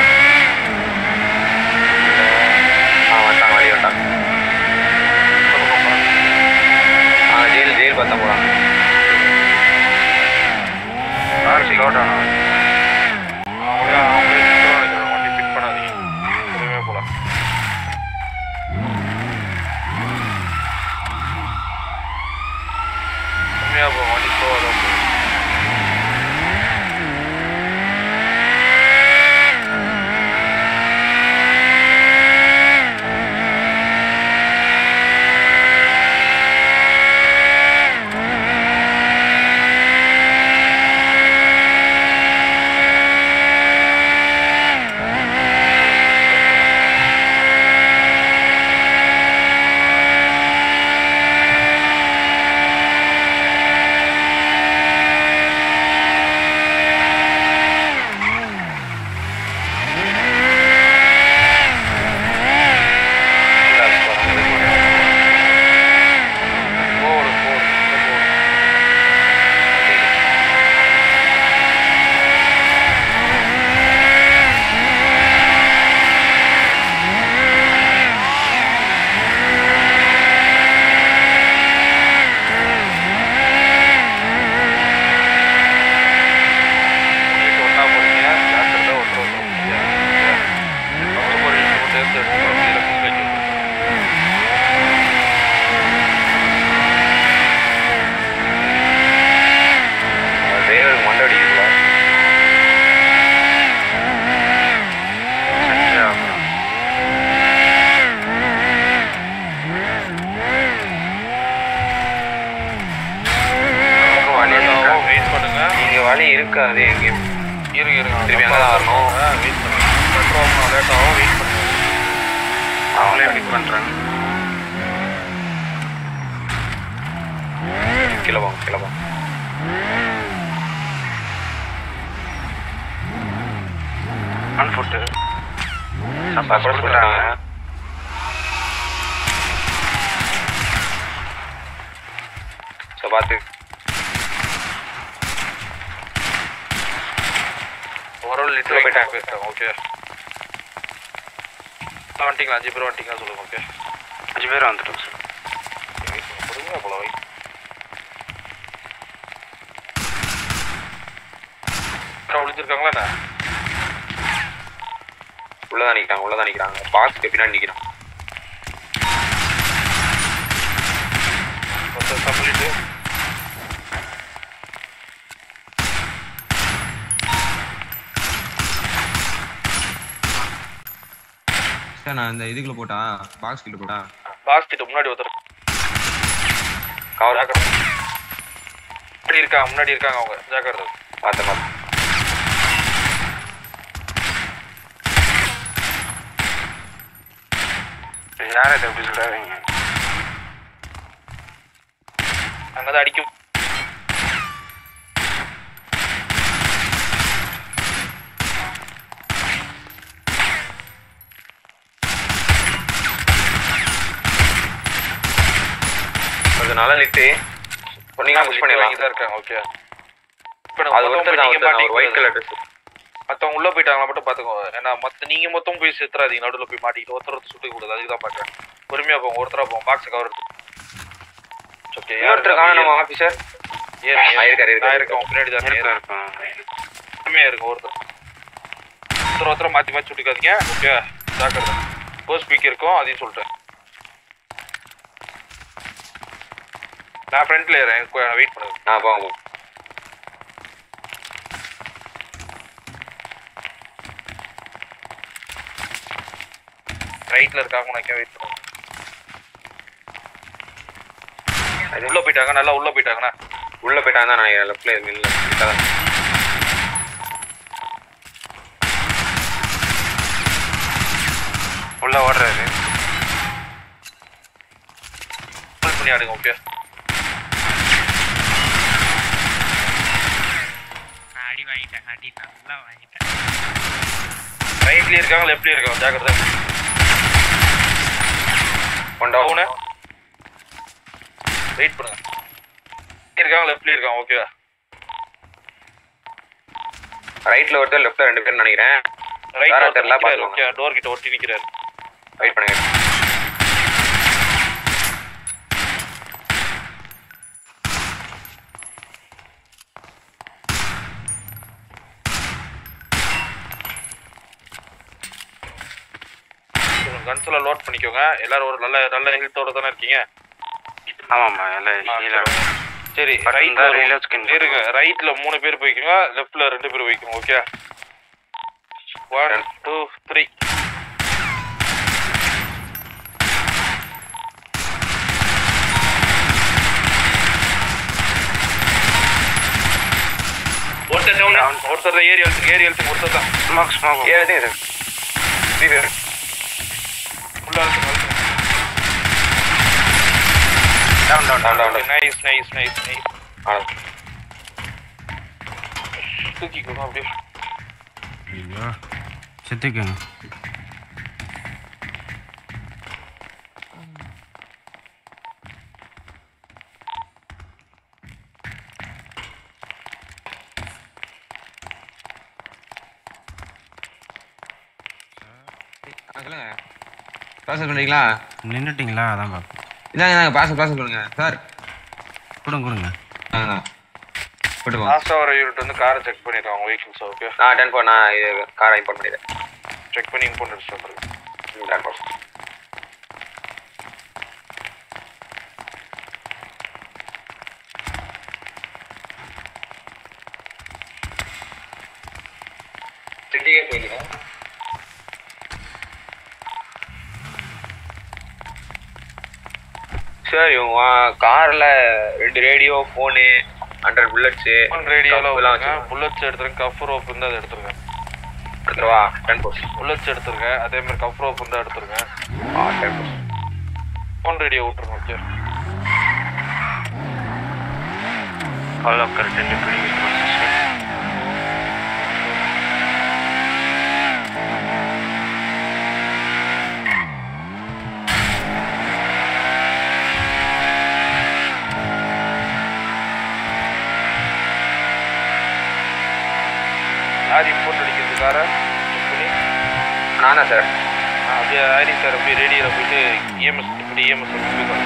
ஆ வந்துட்டாங்க வழி வந்துட்டாங்க ஆ ஜெயில் ஜெயில் பார்த்தா போகிறாங்க கார் ஸ்லோ டவுன் ஆகுது அவங்களே அவங்களே நிற்கிறோம் நினைக்கிறேன் வண்டி பிக் பண்ணாதீங்க பொறுமையாக போகலாம் கம்மியாக போகும் வண்டி ஸ்லோவாக தான் போகும் வழி இருக்காது எங்கேயும் இருங்க இருங்க திரும்பி அங்கே தான் வரணும் வெயிட் பண்ணுங்க பெட்ரோல் லேட் ஆகும் வெயிட் பண்ணுங்க அவங்களே பிக் பண்ணுறாங்க கீழே போங்க கீழே போங்க ஆன் ஃபுட்டு அப்புறம் சொல்கிறாங்க ஸோ பார்த்து ஒரு லிட்டர் போயிட்டாங்க போயிட்டாங்க ஓகே வந்துட்டீங்களா அஞ்சு பேர் வந்துட்டீங்களா சொல்லுங்க ஓகே அஞ்சு பேர் வந்துட்டோம் சார் பொறுமையா போலாம் வை யாரும் ஒளிஞ்சிருக்காங்களா என்ன உள்ளதான் நிற்கிறாங்க உள்ளதான் நிற்கிறாங்க பாக்ஸ்க்கு பின்னாடி நிற்கிறாங்க ஒருத்தர் கம்ப்ளீட்டு சார் நான் இந்த இதுக்குள்ள போட்டா பாக்ஸ் கிட்ட போட்டா பாக்ஸ் கிட்ட முன்னாடி ஒருத்தர் கவர் முன்னாடி இருக்காங்க முன்னாடி இருக்காங்க அவங்க ஜாக்கிரதை பார்த்து பார்த்து யார் இதை எப்படி சொல்கிறாங்க அங்கதான் அடிக்கும் கொஞ்சம் நல்லா நிறுத்தி சொன்னீங்கன்னா புஷ் பண்ணிடலாம் தான் இருக்காங்க ஓகே இப்போ அது ஒருத்தர் தான் ஒருத்தர் தான், ஒரு ஒயிட் கலர் ட்ரெஸ் மத்தவங்க உள்ள போயிட்டாங்களா மட்டும் பாத்துக்கோங்க ஏன்னா மத்த நீங்க மொத்தம் போய் செத்துறாதீங்க நடுவுல போய் மாட்டிக்கிட்டு ஒருத்தர் ஒருத்தர் சுட்டு கூடாது அதுக்கு தான் பாக்குறேன் பொறுமையா போங்க ஒருத்தரா போங்க பாக்ஸ் கவர் எடுத்து ஓகே இன்னொருத்தர் காணும் நம்ம ஆஃபீஸர் ஏறுங்க, ஆ, இருக்காரு, இருக்காரு. நான் இருக்கேன் உங்க பின்னாடி தான் இருக்கேன், இருக்கேன் பொறுமையா இருங்க ஒருத்தர் ஒருத்தர் ஒருத்தர் மாத்தி மாத்தி சுட்டுக்காதீங்க ஓகே ஜாக்கிரதை கோ ஸ்பீக்கர் இருக்கும் அதையும் சொல்லிட்டேன் நான் ஃப்ரண்ட்ல ஏறேன் வெயிட் பண்ணுங்க நான் போங்க ரைட்ல இருக்காங்க உனக்கு வெயிட் பண்ணுங்க உள்ள போயிட்டாங்க நல்லா உள்ள போயிட்டாங்கண்ணா உள்ள போயிட்டாங்க தான் நான் லெஃப்ட்ல மில்ல உள்ள ஓடுறாரு Pull பண்ணி ஆடுங்க ஓகே அடி வாங்கிட்டேன் அடி நல்லா வாங்கிட்டேன் ரைட்லயும் இருக்காங்க லெஃப்ட்லயும் இருக்காங்க ஜாக்கிரதை ஒன் டவுன் வெயிட் பண்ணுங்க இருக்காங்க லெஃப்ட்லயும் இருக்காங்க ஓகே ரைட்ல ஒருத்தர் லெஃப்ட்ல ரெண்டு பேர் நினைக்கிறேன் ரைட் வேற தெரியல ஓகே பாத்துக்கோங்க டோர் கிட்ட ஒட்டி நிக்கிறாரு வெயிட் பண்ணுங்க கன்ஸ் எல்லாம் லோட் பண்ணிக்கோங்க எல்லாரும் ஒரு நல்ல நல்ல ஹெல்த்தோட தானே இருக்கீங்க ஆமாம்மா எல்லாம் ஆ, கீழே சரி பட் இந்த ரைட்ல reload skin இருங்க ரைட்ல மூணு பேர் போய்க்குங்க லெஃப்ட்ல ரெண்டு பேர் போய்க்குங்க ஓகே ஒன் டூ த்ரீ ஒருத்தர் டவுன் ஒருத்தர் தான் ஏரி எழுத்துக்கு ஏரி எழுத்துக்கு ஒருத்தர் தான் ஸ்மோக் ஸ்மோக் ஏன் இது த்ரீ பேர் உள்ள அழுத்துங்க down down down down nice nice nice nice ஆ தூக்கிக்கோங்க அப்படியே ஐயோ செத்துக்கங்க சொல்லுங்க ப்ராசஸ் பண்ணுறீங்களா நின்றுட்டிங்களா அதான் பார்ப்போம் இதாங்க இதாங்க ப்ராசஸ் ப்ராசஸ் பண்ணுங்க சார் கொடுங்க கொடுங்க ஆ போட்டுக்கோங்க லாஸ்ட் அவர் யூனிட் வந்து காரை செக் பண்ணிருக்காங்க வெஹிக்கிள்ஸ் ஓகே நான் டென் ஃபோர் நான் இது காரை இம்போர்ட் பண்ணிடுறேன் செக் பண்ணி இம்போர்ட் அடிச்சு வந்துருங்க டென் ஃபோர் சிட்டியே போயிருக்கேன் சார் இவங்க காரில் ரெண்டு ரேடியோ ஃபோனு ஹண்ட்ரட் புல்லட்ஸு ரேடியோலாம் எல்லாம் வச்சுருங்க வச்சு புல்லட்ஸ் எடுத்துருங்க கஃப் ரோப் இருந்தால் அதை எடுத்துருங்க எடுத்துருவா டென் போஸ்ட் புல்லட்ஸ் எடுத்துருங்க அதே மாதிரி கஃப் ரோப் இருந்தால் எடுத்துருங்க ஆ டென் போஸ்ட் ஃபோன் ரேடியோ விட்டுருங்க okay All of current and including processing. யார் இம்போர்ட் அடிக்கிறதுக்கார செக் பண்ணி நானா சார் ஆ, அப்படியே ஆரி சார் அப்படியே ரேடியோவில் போயிட்டு இஎம்எஸ் இப்படி இஎம்எஸ் போய்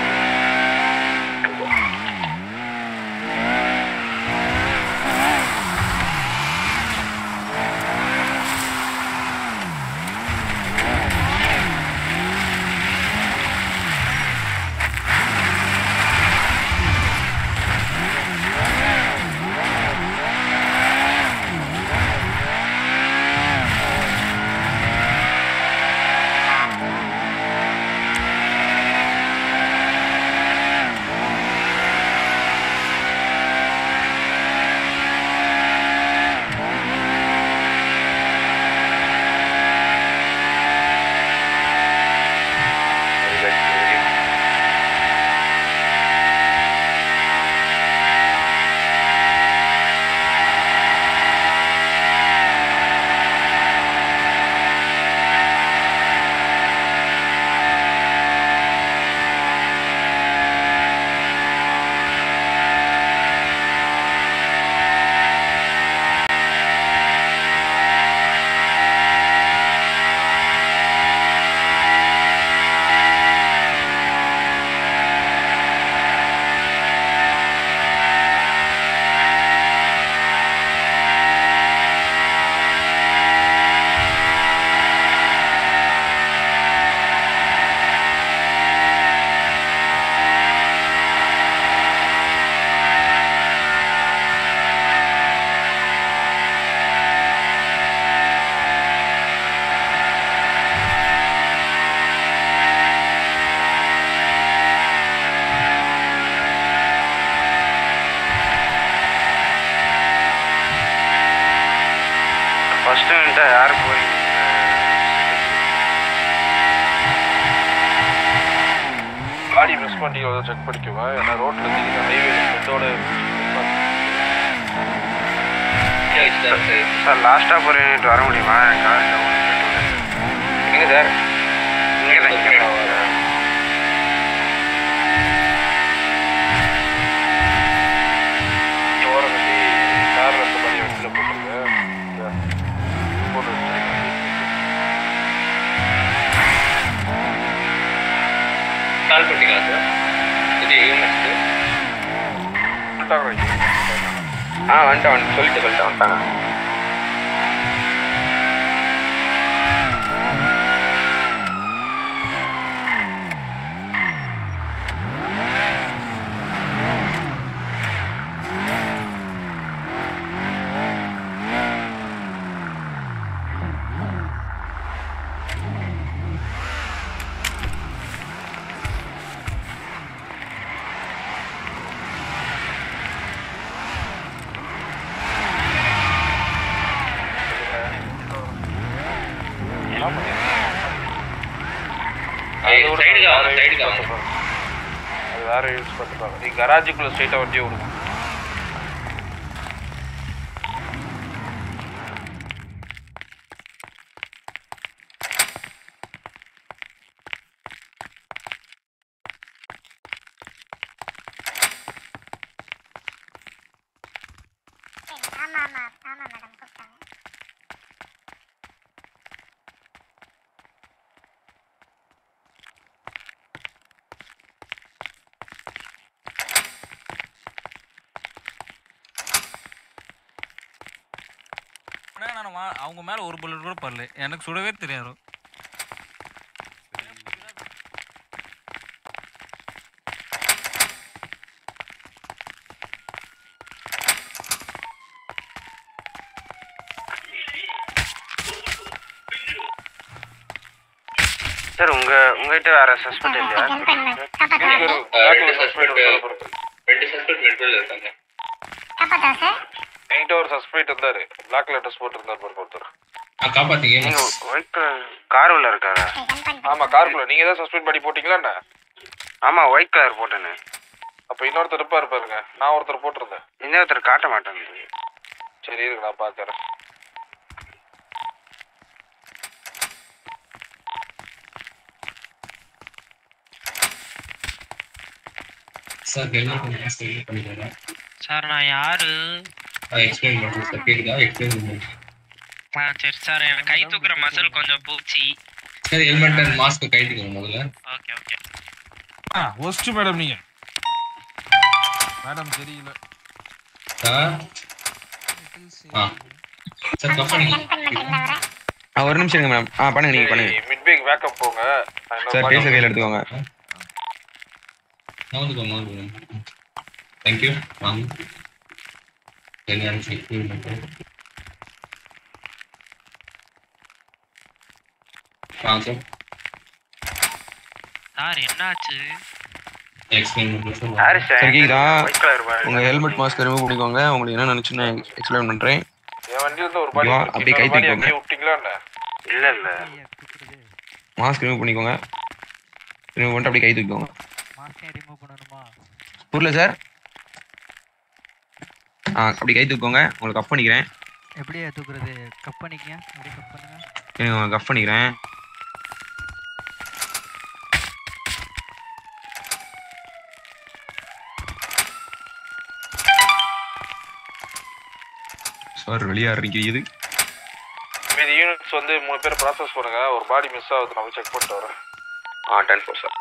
ஃபர்ஸ்ட் நின்ட்டா யார் போய் காடி மிஸ் பண்ணிட்டு செக் பண்ணிக்குவா ஏன்னா ரோட்டில் திடீர்னு ஹைவே ஃப்ரெண்டோட சார் லாஸ்ட்டாக போகிற யூனிட் வர முடியுமா என் கார் டவுன் எங்க சார் இங்கே தான் இங்கே தான் இங்கே ஓரம் கட்டி காரில் இருக்க மாதிரி வண்டியில் போட்டுருங்க இந்த போட்டு வச்சுருங்க கால் பண்ணிங்களா சார் இது யூஎம்எஸ்க்கு ஆ வந்துட்டேன் வந்துட்டு சொல்லிட்டு சொல்லிட்டேன் வந்துட்டாங்க சைடுக்கு வாங்க சைடுக்கு வாங்க அது வேற யூஸ் பண்ணிப்பாங்க நீ கராஜுக்குள்ள ஸ்ட்ரைட்டாக வண்டியை விடுங்க ஆமா ஆமா ஆமா மேடம் கூப்பிட்டாங்க ஆனா நான் வா- அவங்க மேல ஒரு புல்லட் கூட படல எனக்கு சுடவே தெரியாது சார் உங்க உங்ககிட்ட வேற சஸ்பெக்ட் இல்லையா ரெண்டு சஸ்பெக்ட் ரெண்டு சஸ்பெக்ட் மெட்ரோல இருக்காங்க காப்பாத்தா சார் என்கிட்ட ஒரு சஸ்பெக்ட் இருந்தாரு பிளாக் ட்ரெஸ் போட்டு இருந்தார் பாருங்க ஒருத்தர் காப்பாத்தீங்க நீங்க ஒயிட் கலர் கார் உள்ள இருக்காரா ஆமா காருக்குள்ள நீங்க தான் சஸ்பெண்ட் பண்ணி போட்டீங்களா என்ன ஆமா ஒயிட் கலர் போட்டேனே அப்ப இன்னொருத்தர் இருப்பாரு பாருங்க நான் ஒருத்தர் போட்டிருந்தேன் இன்னொருத்தர் காட்ட மாட்டேன் சரி இருக்கு நான் பாக்குறேன் சார் ஹெல்மெட் மாஸ்க் ரிமூவ் பண்ணிக்கோங்க சார் நான் யாரு எக்ஸ்பிளைன் பண்ணுறேன் சார் கேக்குதா எக்ஸ்பிளைன் பண்ணுங்க ஆ சரி சார் எனக்கு கை தூக்குற மசில் கொஞ்சம் பூச்சி சார் ஹெல்மெட் அண்ட் மாஸ்க் கைட்டுக்கோங்க முதல்ல ஓகே ஓகே ஆ ஒஸ்ட் மேடம் நீங்க மேடம் தெரியல சார் ஆ சார் கஃப் பண்ணிக்கலாம் ஆ ஒரு நிமிஷம் இருங்க மேடம் ஆ பண்ணுங்க நீங்க பண்ணுங்க மிட் பேக் பேக்கப் போங்க நான் இன்னொரு சார் பாட்டு பேச கையில் எடுத்துக்கோங்க நவுந்துக்கோங்க நவுந்துக்கோங்க தேங்க்யூ வாங்க என்ன செக் பண்ணுறேன் ஆ சார் சார் என்னாச்சு எக்ஸ்பிளைன் பண்ணுறேன் சார் சார் கேக்குதா ஒயிட் கலர் உங்க ஹெல்மெட் மாஸ்க் ரிமூவ் பண்ணிக்கோங்க உங்களுக்கு என்ன நினைச்சுன்னு எக்ஸ்பிளைன் பண்றேன் என் வண்டியில இருந்து ஒரு பாடி வா, அப்படியே கை தூக்கிக்கோங்க. அப்படியே விட்டீங்களா என்ன இல்ல இல்ல மாஸ்க் ரிமூவ் பண்ணிக்கோங்க ரிமூவ் பண்ணிட்டு அப்படியே கை தூக்கிக்கோங்க மாஸ்கே ரிமூவ் பண்ணணுமா புரியல சார் ஆ அப்படி கை தூக்கோங்க உங்களுக்கு கப் பண்ணிக்கிறேன் எப்படியா தூக்குறது கப் பண்ணிக்கங்க அப்படியே கப் பண்ணுங்க இருங்க உங்களுக்கு கப் பண்ணிக்கிறேன் சார் வெளியாடுறீங்க இது மீதி யூனிட்ஸ் வந்து மூணு பேர் ப்ராசஸ் பண்ணுங்க ஒரு பாடி மிஸ் ஆகுது நம்ம செக் பண்ணிட்டு வரேன் ஆ டென் ஃபோர் சார்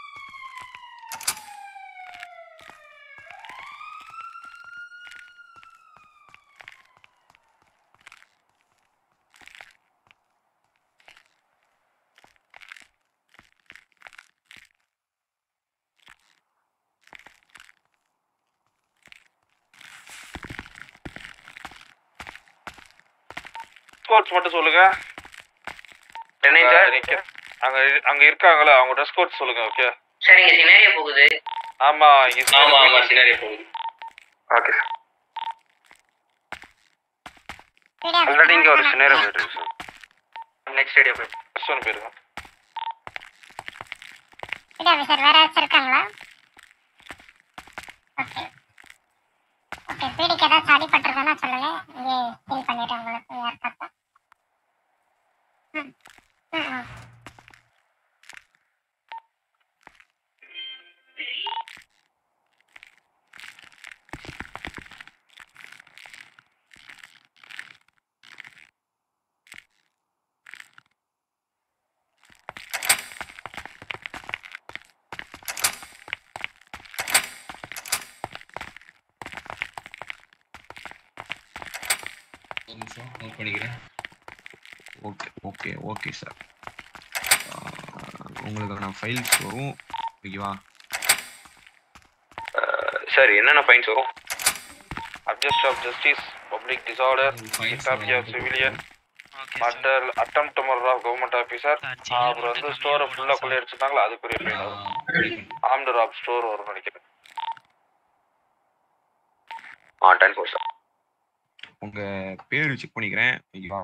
கோட்ஸ் மட்டும் சொல்லுங்க என்னங்க சார்? நிக்க- அங்க இரு- அங்க இருக்காங்களா அவங்க ட்ரெஸ் கோட் சொல்லுங்க ஓகே சார் இங்க சினாரியோ போகுது ஆமா இங்க ஆமா, ஆமா, சினாரியோ போகுது ஓகே சார் ஆல்ரெடி இங்க ஒரு சினேரம் இருக்கு சார் நெக்ஸ்ட் ஏரியா போய் ஃபர்ஸ்ட் ஒன் போயிருங்க இல்லை சார் வேற ஏதாச்சும் இருக்காங்களா ஓகே ஓகே பீடிக்கு ஏதாச்சும் அடிபட்டிருக்கானா சொல்லுங்க இங்கே ஹீல் பண்ணிடுறேன் உங்களுக்கு யார் பார்த்தா ம் ம் ம் ஒரு நிமிஷம் நோட் பண்ணிக்கிறேன் ஓகே ஓகே ஓகே சார் உங்களுக்கான ஃபைல்ஸ் வரும் ஓகேவா சார் என்னென்ன ஃபைன்ஸ் வரும் adjust of justice public disorder kidnapping of civilian murder attempt to murder of government officer அப்புறம் வந்து ஸ்டோரை ஃபுல்லா கொள்ளையடிச்சிருந்தாங்களா அதுக்குரிய ஃபைன் வரும் ஆம்டு ராப் ஸ்டோர் வரும்னு நினைக்கிறேன் ஆ டென் ஃபோர் சார் உங்கள் பேர் செக் பண்ணிக்கிறேன் ஓகேவா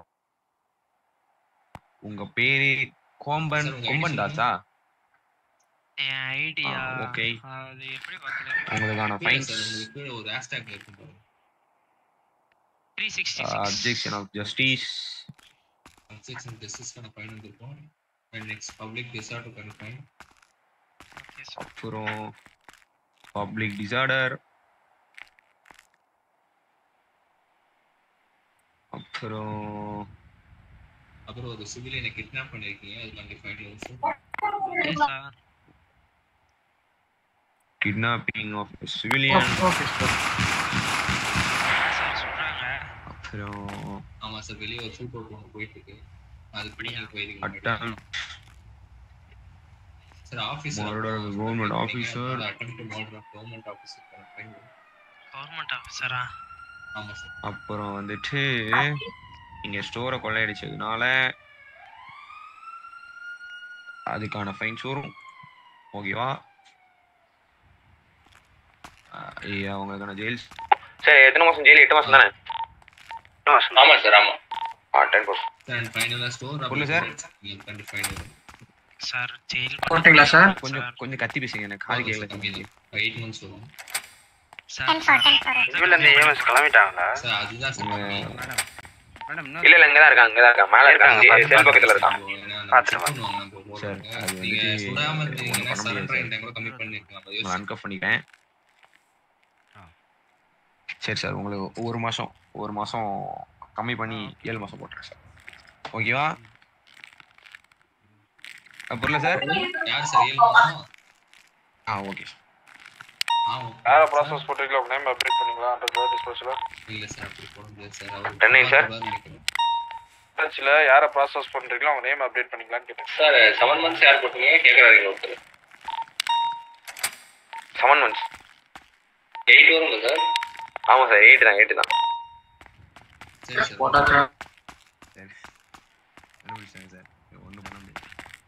உங்கள் பேர் கோம்பன் கொம்பன் தாஸா என் ஐடியா ஓகே அது எப்படி பார்க்கல உங்களுக்கான ஃபைன் ஃபைன்ஸ் சார் உங்களுக்கு கீழே ஒரு ஹேஷ்டேக் இருக்கும் பாருங்க three sixty objection of justice objection ஜஸ்டிஸ்க்கான ஃபைன் வந்திருக்கும் அண்ட் நெக்ஸ்ட் பப்ளிக் டிசார்டருக்கான ஃபைன் அப்புறம் பப்ளிக் டிசார்டர் அப்புறம் அப்புறம் ஒரு சிவிலியனை கிட்னாப் பண்ணிருக்கீங்க அதுக்கான ஃபைன் வரும் sir kidnapping of civilian okay sir sir சொல்றாங்க அப்புறம் ஆமா சார் வெளியே ஒரு ஷூட் அவுட் ஒன்று போயிட்டு இருக்கு அது பண்ணி போயிருக்கீங்க attempt sir officer Murder of a government officer. Attempt to murder of government ஆஃபீஸருக்கான ஃபைன் கவர்மெண்ட் ஆஃபீஸரா ஆமா சார் அப்புறம் வந்துட்டு நீங்க ஸ்டோரை கொள்ளையடிச்சதுனால அதுக்கான ஃபைன்ஸ் வரும் ஓகேவா அவங்களுக்கான ஜெயில்ஸ் சரி எத்தனை மாசம் ஜெயில் எட்டு மாசம் தானே ஆமா சார் ஆமா ஆ டென் பர்சன்ட் அண்ட் ஃபைனலா ஸ்டோர் சொல்லு sir. Twenty five sir jail போட்டீங்களா சார் கொஞ்சம் கொஞ்சம் கத்தி பேசுங்க எனக்கு காது கேட்கல எயிட் மந்த்ஸ் வரும் ten four ten four civil இந்த ஏஎம்எஸ் கிளம்பிட்டாங்களா சார் அதுதான் சார் மேடம் இல்ல இல்ல இங்க தான் இருக்காங்க இங்க தான் இருக்காங்க மேல இருக்காங்க செல் பக்கத்துல இருக்காங்க சார் அது நீங்க வந்துட்டு சுடாம ஒண்ணும் இருந்தீங்கன்னா பண்ண முடியாது சரண்டர் சார். டைம் கூட கம்மி பண்ணிருக்கலாம் நான் அன்கப் பண்ணிக்கிறேன் சரி சார் உங்களுக்கு ஒரு மாதம் ஒரு மாதம் கம்மி பண்ணி ஏழு மாதம் போட்டுறேன் சார் ஓகேவா புரியல சார் யார் சார் ஏழு மாசம் ஆ ஓகே சார் யார ப்ராசஸ் போட்டிருக்கீங்களா உங்க நேம் அப்டேட் பண்ணீங்களா அந்த டிஸ்போசல இல்ல சார் அப்படி போட முடியாது சார் அவர் டென்னை சார் டச்சில் யார ப்ராசஸ் பண்றீங்களோ அவங்க நேம் அப்டேட் பண்ணீங்களான்னு கேட்டேன் சார் செவன் மந்த்ஸ் யார் போட்டீங்க கேட்கறாரு ஒருத்தர் செவன் மந்த்ஸ் எயிட் வருங்க சார் ஆமா சார் எயிட் தான் எயிட் தான் சரி சார் போட்டாச்சா சரி கண்டுபிடிச்சாங்க சார் ஒன்றும் பண்ண முடியாது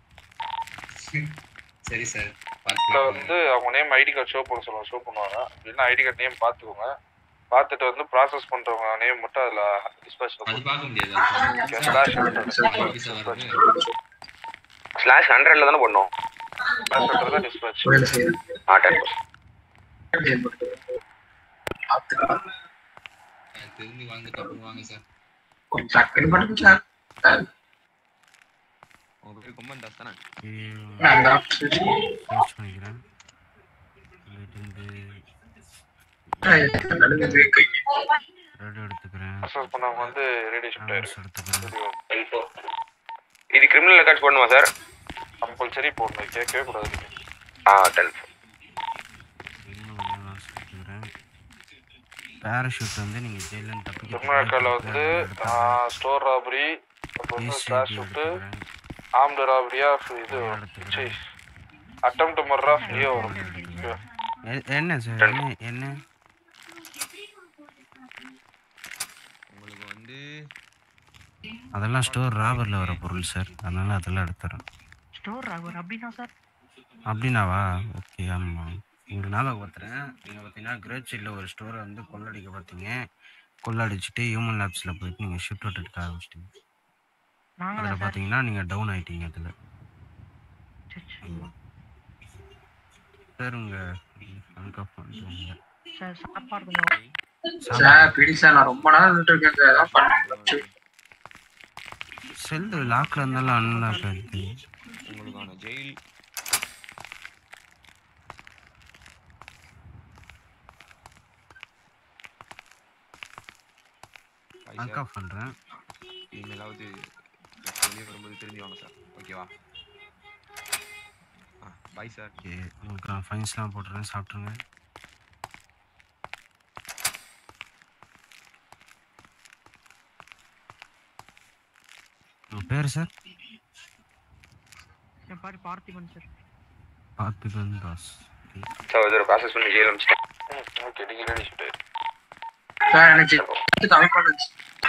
சரி சார் இதுல வந்து அவங்க நேம் ஐடி கார்டு ஷோ பண்ண சொல்லுவாங்க ஷோ பண்ணுவாங்க இல்லைன்னா ஐடி கார்டு நேம் பார்த்துக்கோங்க பார்த்துட்டு வந்து ப்ராசஸ் பண்றவங்க நேம் மட்டும் அதுல டிஸ்பேச் அது பார்க்க முடியாது ஸ்லாஷ் ஹண்ட்ரட்ல தானே பண்ணும் தான் டிஸ்பேச் ஆ டென் பர்சன்ட் தெரிஞ்சு வாங்கிட்டு அப்புறம் வாங்க சார் கொஞ்சம் சக்கரை பண்ணுங்க சார் உங்க பேர் கொம்பன் தாஸ் தானே நான் சர்ச் பண்ணிக்கிறேன் ரெட் எடுத்துக்கிறேன் ப்ராசஸ் பண்ணவங்க வந்து ரேடியோ ஷிஃப்ட் ஆயிருக்கு இது கிரிமினல் ரெக்கார்ட்ஸ் போடணுமா சார் கம்பல்சரி போடணும் கேட்கவே கூடாது நீங்க. ஆ டென் பேராஷூட் வந்து நீங்க ஜெயில தப்பிக்க கிரிமினல் ரெக்கார்டில் வந்து ஸ்டோர் ராபரி அப்புறம் வந்து கிராஷ் ஷூட்டு ஆம்டு ராபரியா இது அட்டம் டு மர்ரா ஃப்ரீயோ வரும் Okay. எ- என்ன சார் என்ன என்ன உங்களுக்கு வந்து அதெல்லாம் ஸ்டோர் ராபரில் வர பொருள் சார் அதனால அதெல்லாம் எடுத்துறேன் ஸ்டோர் ராகவர் அப்படின்னா சார் அப்படின்னாவா ஓகே ஆமாம் உங்களுக்கு ஞாபகப்படுத்துறேன் நீங்கள் பார்த்தீங்கன்னா கிரேட் சைடில் ஒரு ஸ்டோரை வந்து கொள்ளடிக்க பார்த்தீங்க கொள்ளடிச்சிட்டு ஹியூமன் லேப்ஸில் போயிட்டு நீங்கள் ஷிஃப்ட் அவுட் எடுக்க ஆரம்பிச்சிட்டீங்க நாங்களா அதில் சார் பார்த்தீங்கன்னா நீங்கள் டவுன் ஆயிட்டீங்க அதில் சார் உங்கள் அன்காஃப் பண்ணிட்டு சார் சாப்பாடு கொஞ்சம் சார் பிடி சார் நான் ரொம்ப நாள் நின்றுட்டு இருக்கேன் சார் அதான் பண்ண செல்லு லாக்கில் இருந்தாலும் அன்லாக் ஆகிடுது உங்களுக்கான ஜெயில் அன்காஃப் பண்ணுறேன் இனிமேலாவது வெளியே வரும்போது தெரிஞ்சு வாங்க சார் ஓகேவா ஆ பாய் சார் ஓகே உங்களுக்கு நான் ஃபைன்ஸ்லாம் போட்டுறேன் சாப்பிட்ருங்க உங்கள் பேர் சார் என் பாரு பார்த்திபன் சார் பார்த்திபன் தாஸ் சார் இது ஒரு ப்ராசஸ் பண்ணி ஜெயில் அனுப்பிச்சிட்டேன் ஓகே நீங்கள் ரேடியோ ஷிஃப்ட் ஆயிருக்கு சார் எனக்கு கம்மி பண்ணுங்க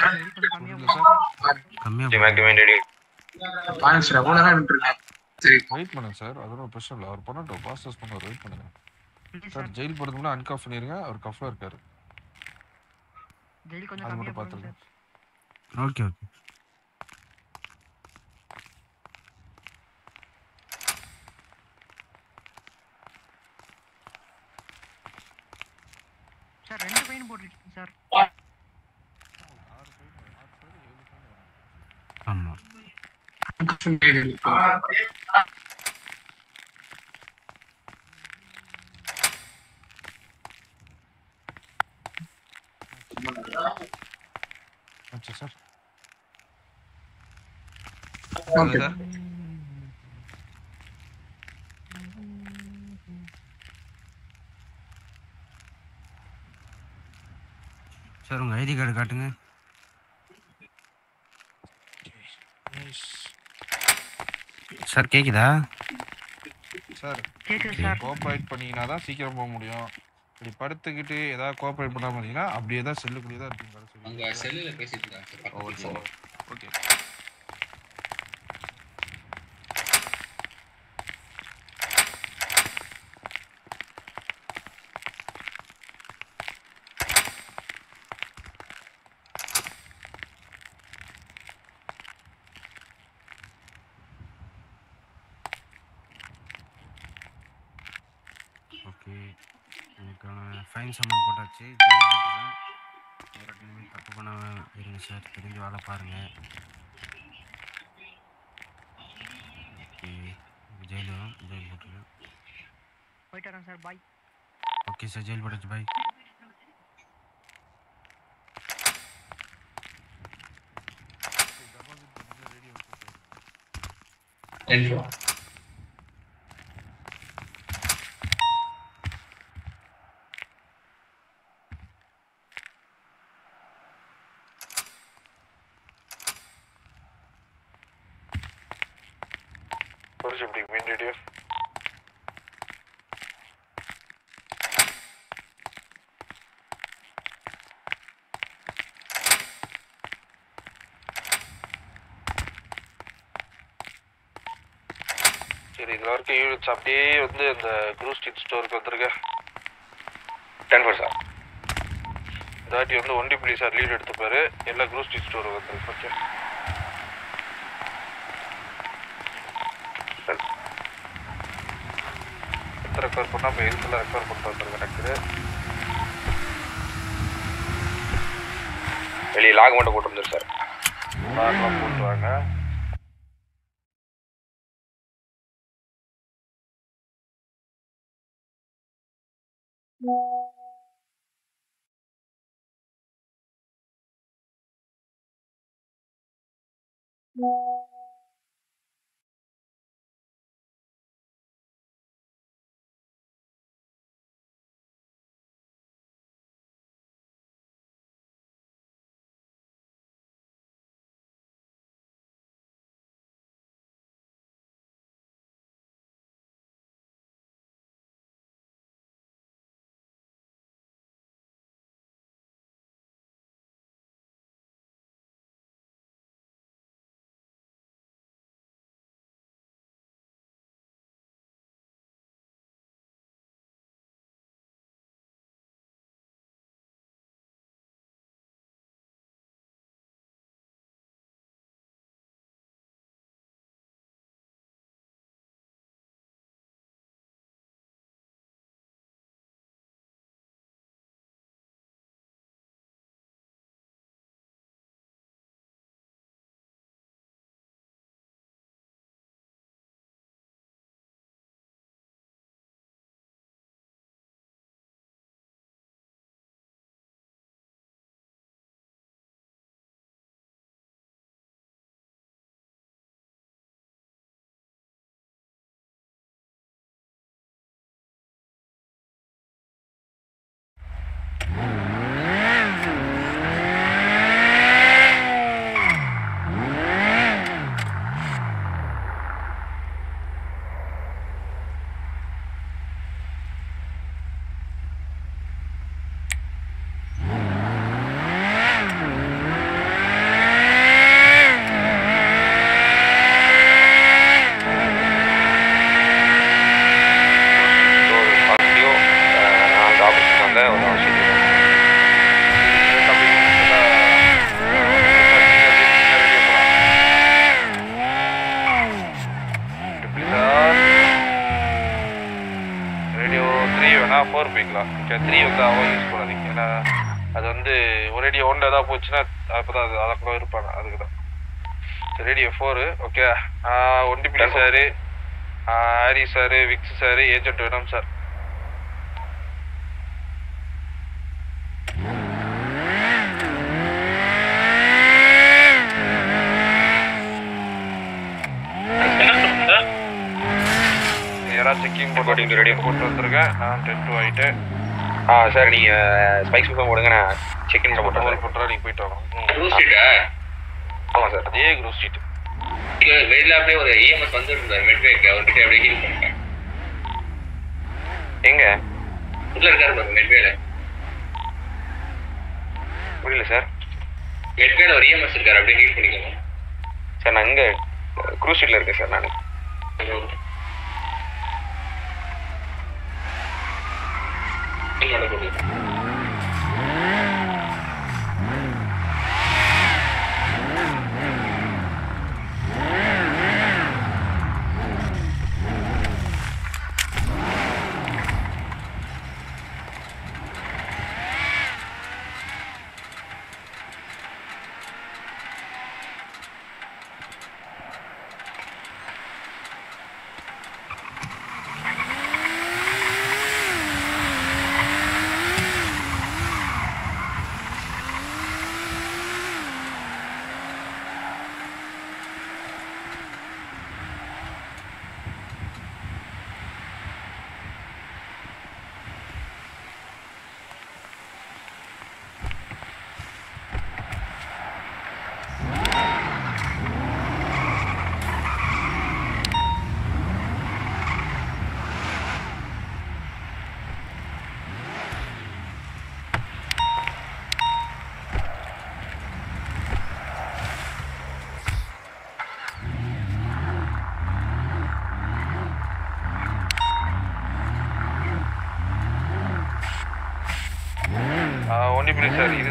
கம்மியாக ரெடி வாங்க சார் எவ்வளோ நேரம் நின்றுட்டு இருக்கேன் சரி வெயிட் பண்ணுங்க சார் அதெல்லாம் பிரச்சனை இல்லை அவர் பண்ணட்டும் ப்ராசஸ் பண்ண வெயிட் பண்ணுங்க சார் ஜெயில் போகிறதுக்கு முன்னாடி அன்காஃப் பண்ணிருங்க அவர் கஃப்ல இருக்காரு ஜெயில் கொஞ்சம் அது கம்மியாக மட்டும் போடுங்க பார்த்துருங்க ஓகே ஓகே சார் ரெண்டு பையன் போட்டுருக்கீங்க சார் ஆமாம் ஆச்சு சார் ஓகே சார் சார் உங்கள் ஐடி கார்டு காட்டுங்க சார் கேக்குதா சார் கேக்குது சார். கோஆப்ரேட் பண்ணீங்கன்னா தான் சீக்கிரம் போக முடியும் இப்படி படுத்துக்கிட்டு ஏதாவது கோஆப்ரேட் பண்ணாம இருந்தீங்கன்னா அப்படியே தான் செல்லுக்குள்ளேயே தான் இருப்பீங்க கடைசி வரைக்கும். அங்க செல்லுல பேசிட்டு இருக்காங்க சார் ஓ பக்கத்து ஓ floor. ஓகே ஃபைன் சம்மன் போட்டாச்சு ஜெயில் போட்டுருவேன் ஒரு இனிமேல் தப்பு பண்ணாம இருங்க சார் தெரிஞ்சு வேலை பாருங்கள் ஓகே ஜெயில் வரும் ஜெயில் போட்டுருவேன் போயிட்டு வரேன் sir bye okay sir jail போட்டாச்சு bye Ten four. Where's your big win radio? சரி இதுல இருக்க யூனிட்ஸ் அப்படியே வந்து அந்த க்ரூ ஸ்ட்ரீட் ஸ்டோருக்கு வந்துருங்க டென் ஃபோர் சார் இந்த வாட்டி வந்து ஒண்டி புள்ளி சார் லீட் எடுத்துப்பாரு எல்லா க்ரூ ஸ்ட்ரீட் ஸ்டோருக்கு வந்துருக்கு ஓகே எத்தனை ரெக்கவர் பண்ணால் இப்போ எதுக்குள்ள ரெக்கவர் பண்ணிட்டு வந்துருங்க எனக்கு வெளியே லாக் மட்டும் போட்டு வந்துரு சார் லாக்லாம் போட்டு வாங்க ஒரு பாசிட்டிவ் நாலு ஆபரேஷன் வந்த ஒரு அவசியம் ரேடியோ த்ரீ வேணா ஃபோர் போய்க்கலாம் த்ரீ வந்து அவன் யூஸ் பண்ணாதீங்க ஏன்னா அது வந்து ஒரேடியோ ஒன்று ஏதாவது போச்சுன்னா அப்போ தான் அது அதை கூட இருப்பாங்க அதுக்கு தான் ரேடியோ ஃபோரு ஓகே ஒண்டிபிடி சாரு ஹாரி சாரு விக்ஸ் சாரு ஏஜென்ட் வேணும் சார் யாராவது செக்கிங் போட்டு ரெடி போட்டு வந்துருக்கேன் நான் டென் டூ ஆகிட்டு ஆ சார் நீங்கள் ஸ்பைக்ஸ் புக்கம் போடுங்க நான் செக் இன் போட்டுறேன் மொபைல் போட்டுறா நீங்கள் போயிட்டு வாங்க க்ரூ ஸ்ட்ரீட்டா ஆமாம் சார் அதே க்ரூ ஸ்ட்ரீட் வெளியில அப்படியே ஒரு இஎம்எஸ் வந்துட்டு இருந்தார் மெட்வேக்கு அவர்கிட்ட அப்படியே ஹீல் பண்ணிட்டேன் எங்க உள்ள இருக்காரு பாருங்க மெட்வேல புரியல சார் மெட்வேல ஒரு இஎம்எஸ் இருக்காரு அப்படியே ஹீல் பண்ணிக்கோங்க சார் நான் இங்கே க்ரூஸ் ஸ்ட்ரீட்டில் இருக்கேன் சார் நான் என்னோட கொடுங்க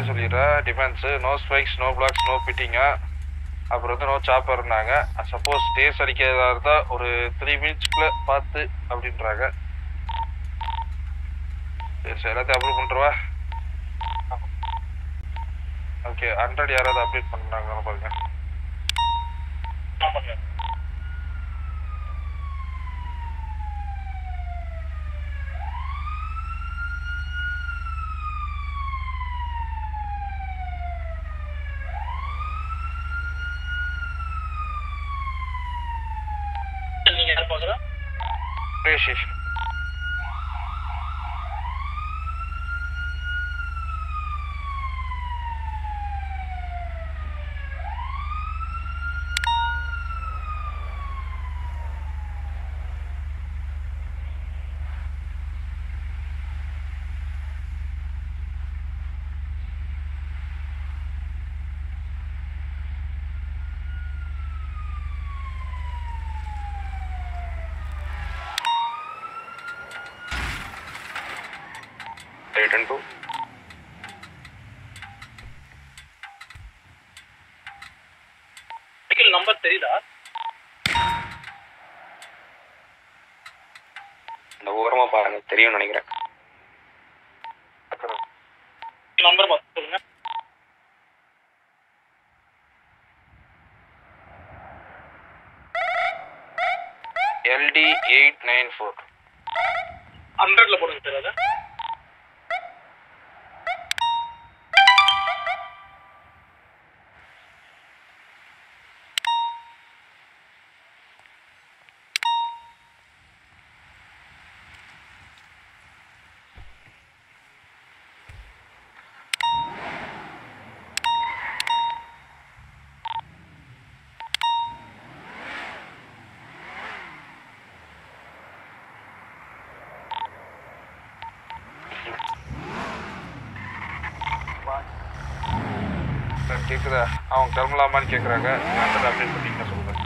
சொல்லிடுறேன் defence no spikes no blocks no பிட்டிங்க அப்புறம் வந்து நோ சாப்பர்னாங்க சப்போஸ் ஸ்டேஸ் அடிக்கிறதா இருந்தால் ஒரு த்ரீ மினிட்ஸ்க்குள்ள பார்த்து அப்படின்றாங்க சரி சரி எல்லாத்தையும் அப்ரூவ் பண்ணுறவா ஓகே ஹண்ட்ரட் யாராவது அப்டேட் பண்ணுறாங்க பாருங்க நீங்க யார் பாக்குறா ரேஷிஷ் ரிட்டன் டு மெடிக்கல் நம்பர் தெரியுதா இந்த ஓரமா பாருங்க தெரியும்னு நினைக்கிறேன் நம்பர் பார்த்து சொல்லுங்க எல்டி எயிட் நைன் ஃபோர் ஹண்ட்ரட்ல போடுங்க சார் அதை சார் கேட்குதா அவங்க கிளம்பலாமான்னு கேட்குறாங்க ஹண்ட்ரட் அப்டேட் பண்ணிங்கன்னா சொல்லுங்கள்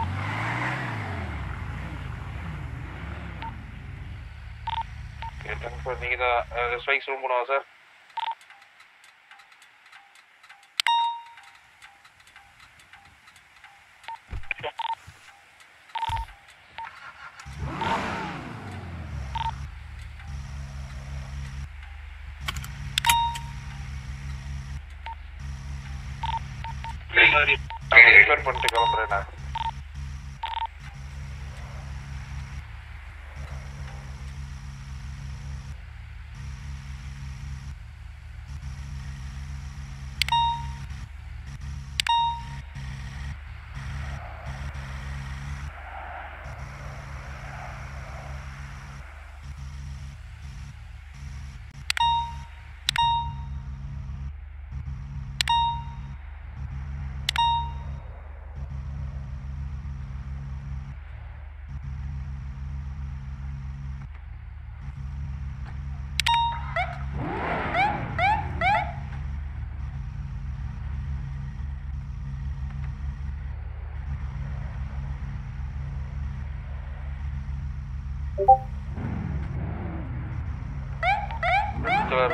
சார் நீங்கள் தான் ஸ்பைக்ஸ் ரூம் பண்ணுவா சார் ரிப்பேர் பண்ணிட்டு கிளம்புறேன் நான் கலர்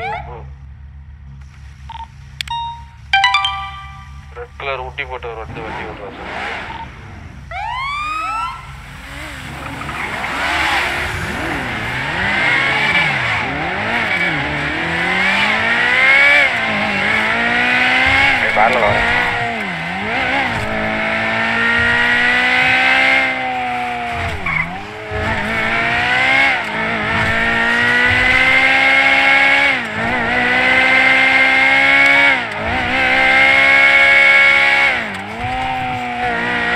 ரெட் கலர் ஊட்டி போட்டவர் வந்து வண்டி ஓட்டுவார் சார் காரில் வரேன் ஆ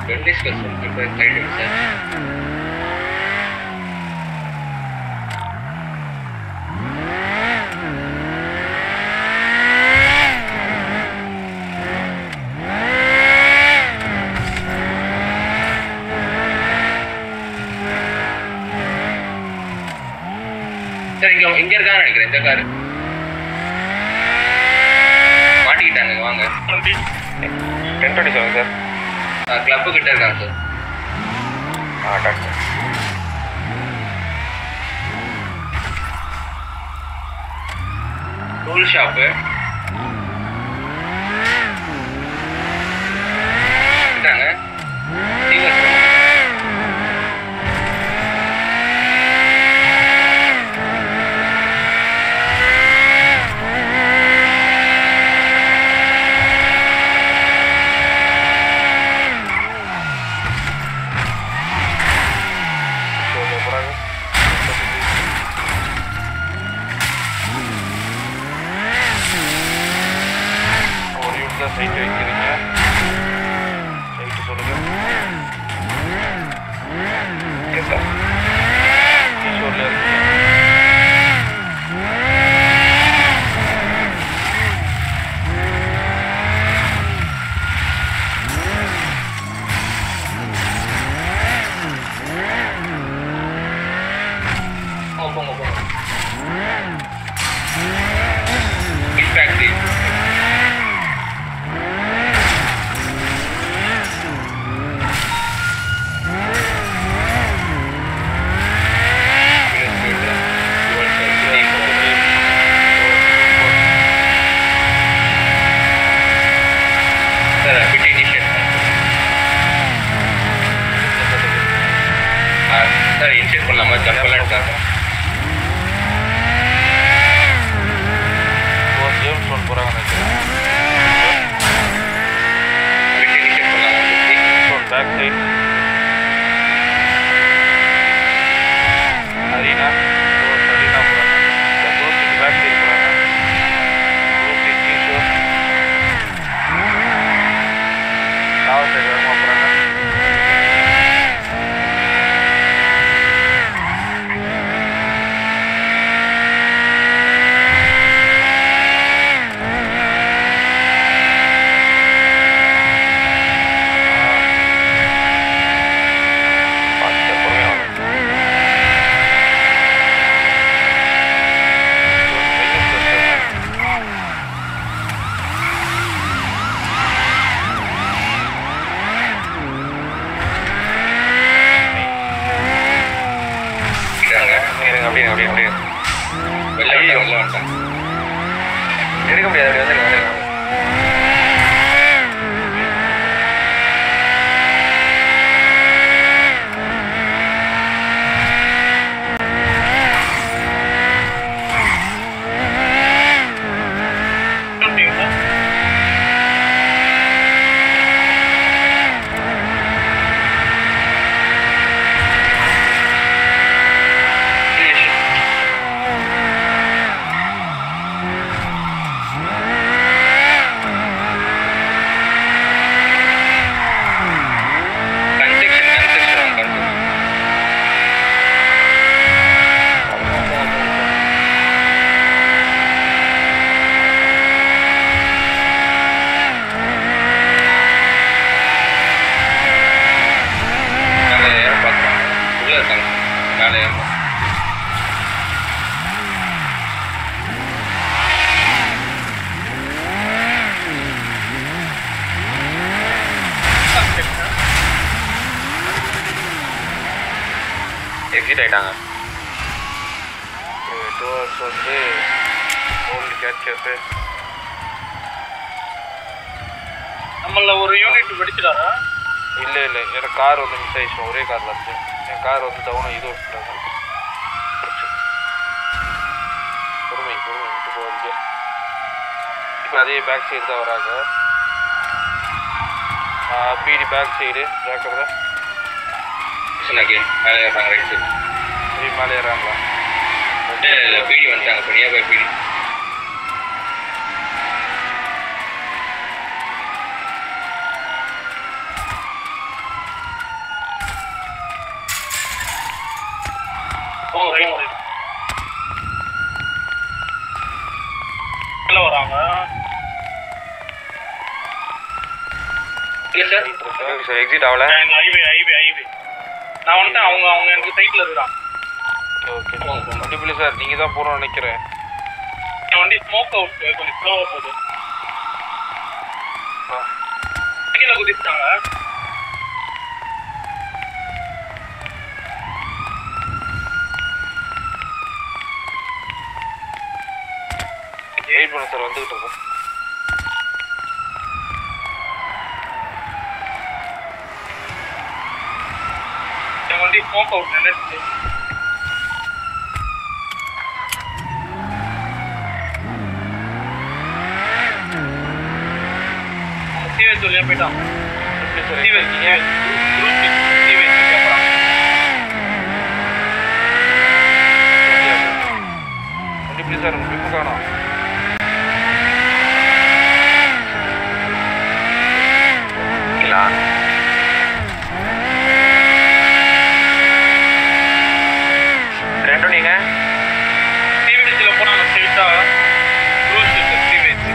ரெண்டு ஸ்பெஷல் இப்போ ரைட் சார் சார் இங்க இங்க இருக்கான்னு நினைக்கிறேன் இந்த கார் மாட்டிக்கிட்டாங்க வாங்க ten twenty seven sir club கிட்ட இருக்காங்க சார் ஆ டாக்டர் டூல் ஷாப்பு கிட்டாங்க ஒரு யூனிட் தான் சைட் வைக்கிறீங்க சைட்டு சொல்லுங்க ஈஸ்வரில் இருக்கீங்க போங்க போங்க போங்க big factory sir pit initiate sir initiate பண்ணலாமா ஜம்ப் பண்ணலான்னு ஒரு ஜேம்ஸ் ஒன் போகிறாங்க நினைக்கிறேன் பேக் சைட் அரினா அரினா போகிறாங்க இந்த க்ளோஸுக்கு பேக் சைடு போகிறாங்க க்ளோஸு ஈஸ்வர் லாவ சைடு வேகமாக போகிறாங்க இருங்க அப்படியே அப்படியே அப்படியே வெளில வந்துட்டேன் வெளில வந்துட்டேன் எடுக்க முடியாது அப்படி வந்து வந்து கன்ஸ்ட்ரக்ஷன் கன்ஸ்ட்ரக்ஷன் கன்ஸ்ட்ரக்ஷன் மேலே ஏற பார்க்குறாங்க உள்ளே இருக்காங்க மேலே ஏற எக்ஸிட் ஆயிட்டாங்க டூவர்ஸ் வந்து ஓல்டு கேட்சப்பு நம்மள ஒரு யூனிட் வெடிச்சிடாரா இல்லை இல்லை எனக்கு கார் வந்து மிஸ் ஆயிடுச்சு ஒரே காரில் இருந்து என் கார் வந்து டவுனாக இது விட்டுட்டாங்க பொறுமை பொறுமை விட்டு போகுது இப்போ அதே பேக் சைடு தான் வராங்க பிடி பேக் சைடு ஜாக்கிரதை சொன்னாக்கே மேலே ஏறாங்க ரைட் சைடு சரி மேலே ஏறாங்களா இல்லை இல்லை பீடி வந்துட்டாங்க இப்போ நியர்பை பீடி உள்ள வராங்க இல்ல சார் சார் எக்ஸிட் ஆகல இந்த ஹைவே ஹைவே ஹைவே நான் வந்துட்டேன் அவங்க அவங்க எனக்கு சைட்ல இருக்கிறான் ஓகே கண்டிப்பாக சார் நீங்கள் தான் போகிறோம்னு நினைக்கிறேன் என் வண்டி ஸ்மோக் அவுட் கொஞ்சம் ஸ்லோவாக போகுது கீழே குதிச்சிட்டாங்க வெயிட் பண்ண சார் வந்துகிட்டு இருக்கோம் என் வண்டி ஸ்மோக் அவுட் நின்றுச்சு சீவேஜ் வழியா போயிட்டான் சீவேஜ் சீவேஜ் சீவேஜ் அப்புறம் கண்டிப்பாக சார் உங்கள் பிப்பு காணும் ரெண்டும் நீங்க சீவேஜில் போனாங்க ஸ்ட்ரெயிட்டா ரூல்ஸ் இருக்கு சீவேஜ்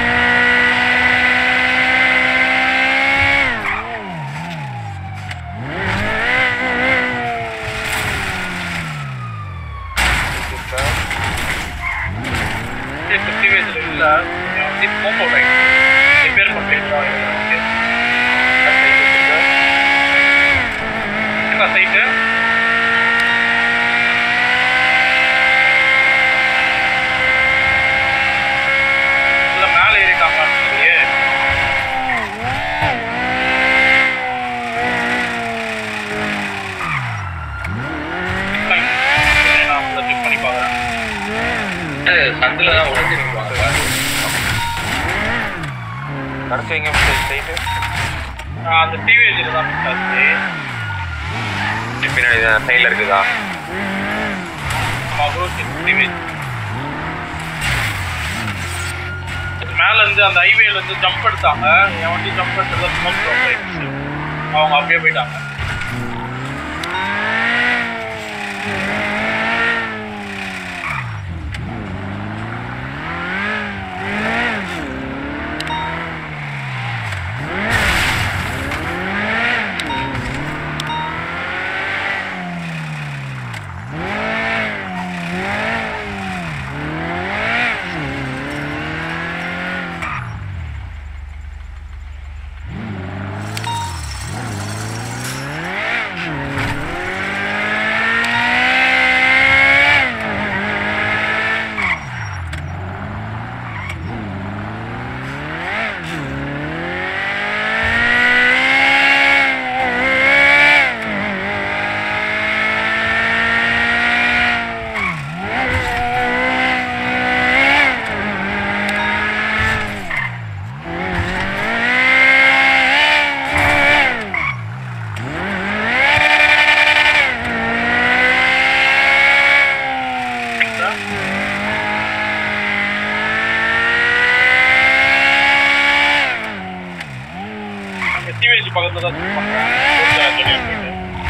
இப்போ சீவேஜில் இல்லை என் வண்டி ஸ்மோக் அவுட் ஆகிடுச்சு ரிப்பேர் பண்ணிட்டு ஓகே என்ன சைட்டு இல்ல மேலே ஏறிட்டாங்களான்னு தெரியலையே Fine. சரி, நான் உள்ள check பண்ணி பார்க்கறேன். சந்தில தான் உடஞ்சி நிற்பாங்க கடைசி எங்கே சைட்டு ஆ, அந்த டிவிஎஜில் தான் miss ஆச்சு. பின்னாடி சைடில் இருக்குதா ஆமா, bro, TVH. மேல இருந்து அந்த ஹைவேல இருந்து ஜம்ப் எடுத்தாங்க என் வண்டி ஜம்ப் எடுத்தது ஸ்மோக் ப்ராப்ளம் ஆயிடுச்சு அவங்க அப்படியே போயிட்டாங்க அந்த டிவிஎஜி பக்கத்துல தான் check பண்றேன். கொஞ்சம் தனியா போயிட்டு.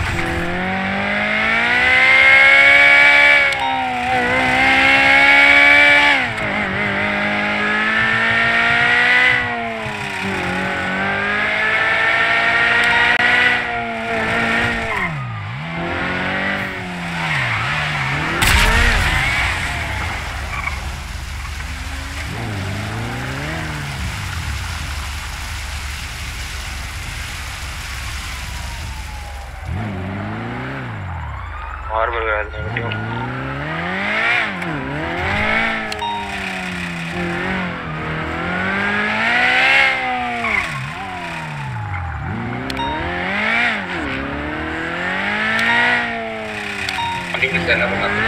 மார்பல் அது மட்டும் கண்டிப்பா சார் என்ன பண்ணாங்க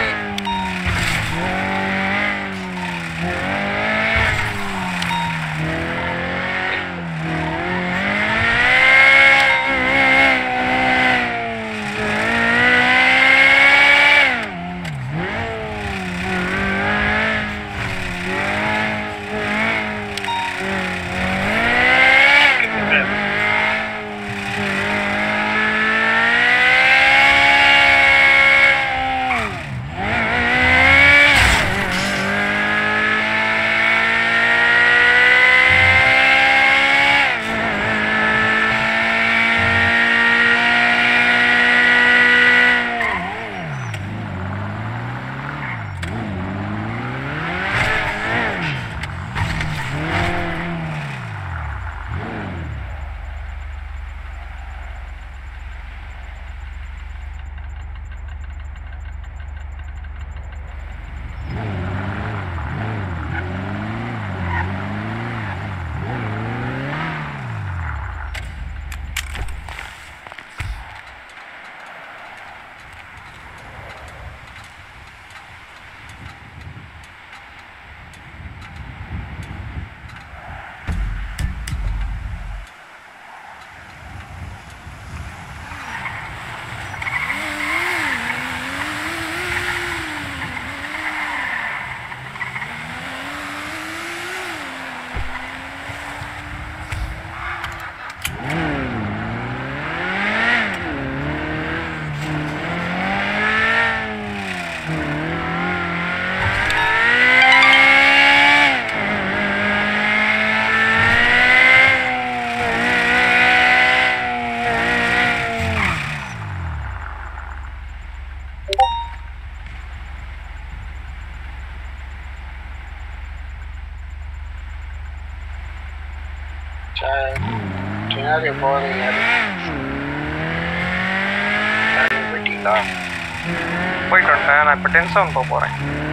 ஆ யார் போகிறீங்க யார் யாரும் போயிட்டீங்களா போயிட்டு வந்துட்டேன் நான் இப்போ டென் செவன் போக போகிறேன்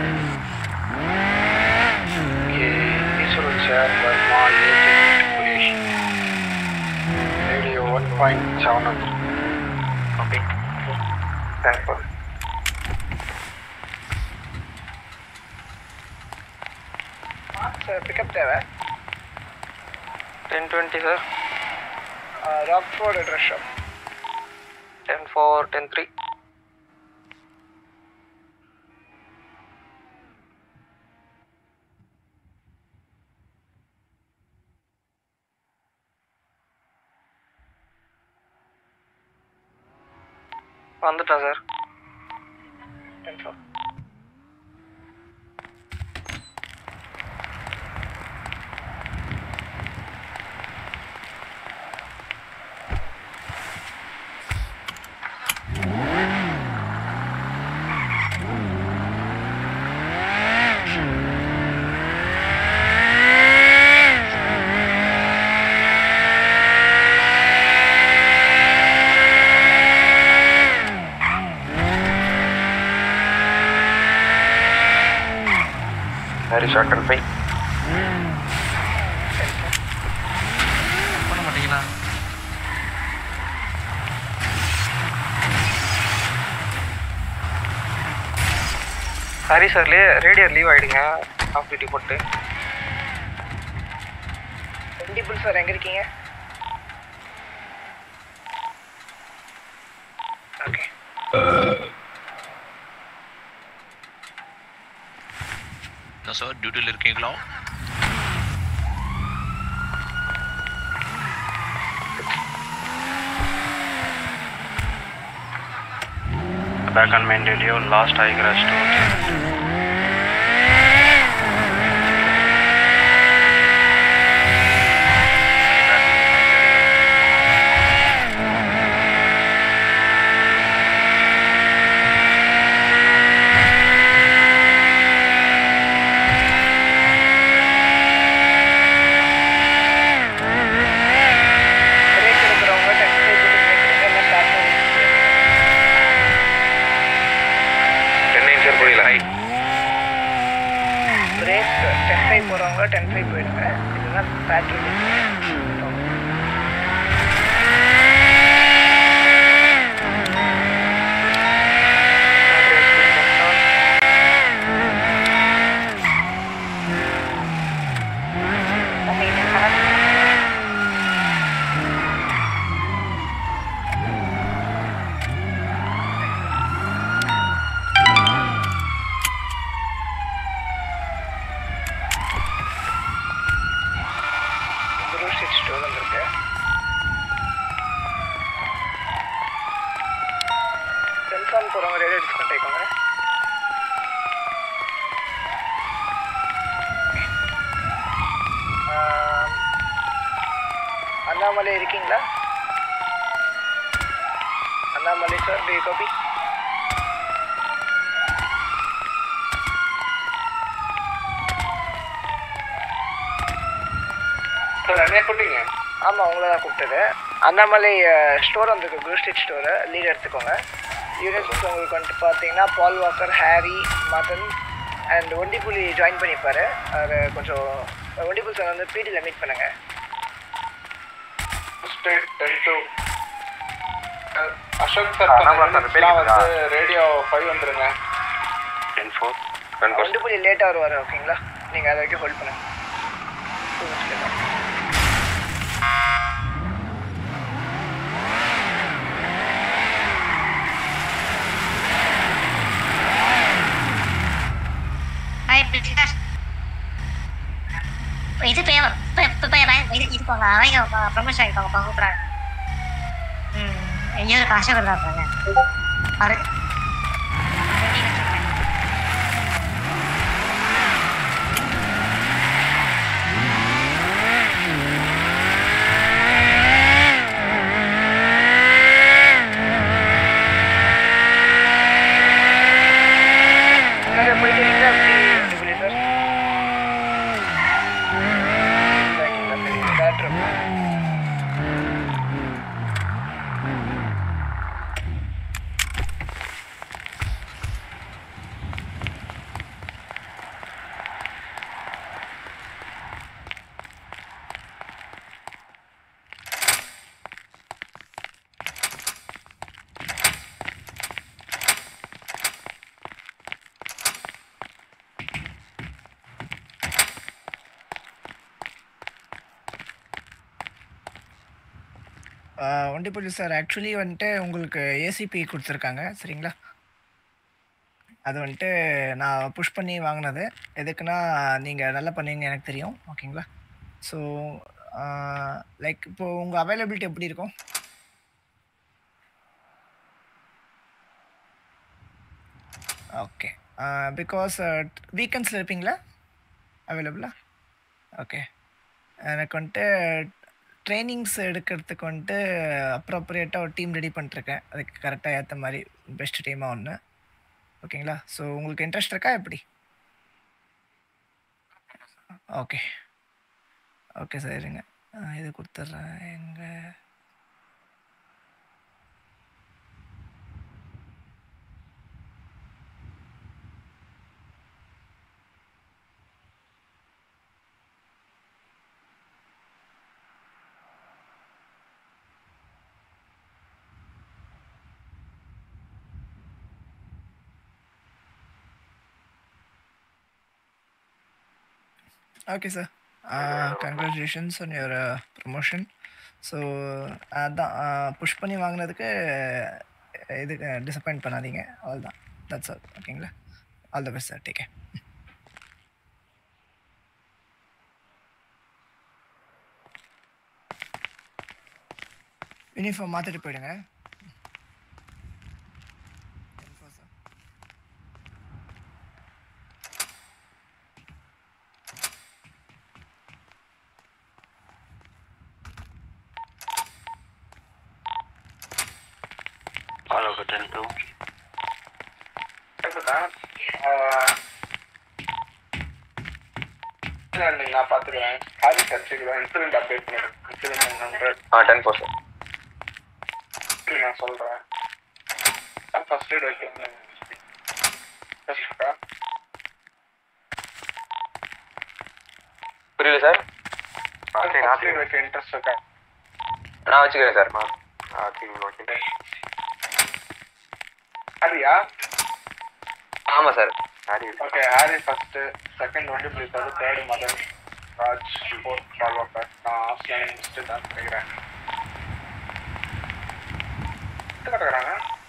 okay insurance sir Varma agent புலேஷ் radio one point seven hundred okay thanks for sir pickup தேவை ten twenty sir Rockford dress shop ten four ten three வந்துட்டேன் sir ten four very short and fine பண்ண மாட்டீங்களா sorry sir லே radio leave ஆகிடுங்க off duty போட்டு ரெண்டிபிள் sir எங்கே இருக்கீங்க ஓகே என்ன சார் டியூட்டியில் இருக்கீங்களா Back on main radio, last high crash to break எடுக்கிறவங்க டென் ஃபைவ் போட்டு எல்லாம் ஸ்டார்ட் டென் நைன் சார் புரியல ஹை பிரேக் டென் ஃபைவ் போகிறவங்க டென் ஃபைவ் போயிடுங்க இல்லைன்னா பேட்ரி குரு ஸ்ட்ரீட் ஸ்டோர் வந்திருக்கு செல்ஃபோன் போகிறவங்க ரேடியோ டிஸ்கவுண்ட் ஆயிக்கோங்க ஆம், அண்ணாமலை இருக்கீங்களா அண்ணாமலை சார் டி காபி சார் என்ன கூப்பிட்டீங்க ஆமாம் உங்களை தான் கூப்பிட்டது அண்ணாமலை ஸ்டோர் வந்திருக்கு குரு ஸ்ட்ரீட் ஸ்டோரு லீட் எடுத்துக்கோங்க யூனிட்ஸ் உங்களுக்கு வந்துட்டு பார்த்தீங்கன்னா Paul Walker Harry Madan and Ondipuli join பண்ணிப்பாரு அது கொஞ்சம் ஒண்டிப்புல் சார் வந்து பிடியில் மீட் பண்ணுங்க state ten two Ashok sir ஆ, ஆமா sir, எல்லாம் வந்து பேசிக்கிறா. ரேடியோ ஃபைவ் வந்துருங்க டென் ஃபோர் டென் ஒண்டிப்புலி லேட்டாக வருவார் ஓகேங்களா நீங்கள் அதை வரைக்கும் ஹோல்ட் பண்ணுங்க Two minutes later. Hi British இது பே இப்போ இப்போ இது இது போங்க அவங்க ப்ரொமோஷன் ஆகிருப்பாங்க இப்போ கூப்பிட்றாங்க ம் எங்கேயோ ஒரு அசோகர் தான் இருப்பாங்க அவரு முன்னாடி போயிட்டு இருக்கீங்க அப்படி Ondipuli sir collector Ondipalli sir actually வந்துட்டு உங்களுக்கு ஏசிபி கொடுத்துருக்காங்க சரிங்களா அது வந்துட்டு நான் புஷ் பண்ணி வாங்கினது எதுக்குன்னா நீங்கள் நல்லா பண்ணுவீங்க எனக்கு தெரியும் ஓகேங்களா ஸோ லைக் இப்போது உங்கள் அவைலபிலிட்டி எப்படி இருக்கும் ஓகே பிகாஸ் வீக்கெண்ட்ஸில் இருப்பீங்களா அவைலபிளா ஓகே எனக்கு வந்துட்டு ட்ரைனிங்ஸ் எடுக்கிறதுக்கு வந்துட்டு அப்ரோப்ரியேட்டாக ஒரு டீம் ரெடி பண்ணிட்டுருக்கேன் அதுக்கு கரெக்டாக ஏற்ற மாதிரி பெஸ்ட் டீமாக ஒன்று ஓகேங்களா ஸோ உங்களுக்கு இன்ட்ரெஸ்ட் இருக்கா எப்படி ஓகே ஓகே சார் இருங்க ஆ, இது கொடுத்துட்றேன் எங்கே okay sir congratulations on your promotion so அதான் புஷ் பண்ணி வாங்கினதுக்கு இது டிசப்பாயிண்ட் பண்ணாதீங்க ஆல் தான் தட்ஸ் ஆல் ஓகேங்களா all the best sir take uniform மாற்றிட்டு போயிடுங்க All over 10 2. நான் பார்த்துக்கிறேன் ஹாரி சர்ச்சுக்கு இன்சூரன்ஸ் அப்டேட் பண்ணிடுறேன் இன்சூரன்ஸ் ஹண்ட்ரட் ஆ டென் ஃபோர் சார் நான் சொல்கிறேன் ஃபர்ஸ்ட் எய்ட் வைக்கிறேன் புரியல சார் ஃபர்ஸ்ட் எய்ட் வைக்க இன்ட்ரெஸ்ட் இருக்கா நான் வச்சுக்கிறேன் சார் ஓகே ஓகே ஹாரியா ஆமாம் sir Harry okay Harry first second வந்து ப்ளீஸ் வந்து third Madan Raj fourth Paul Walker நான் ஆஸ்திரேலியன் முடிச்சுட்டு தான் நினைக்கிறேன் கட்டுக்கிறாங்க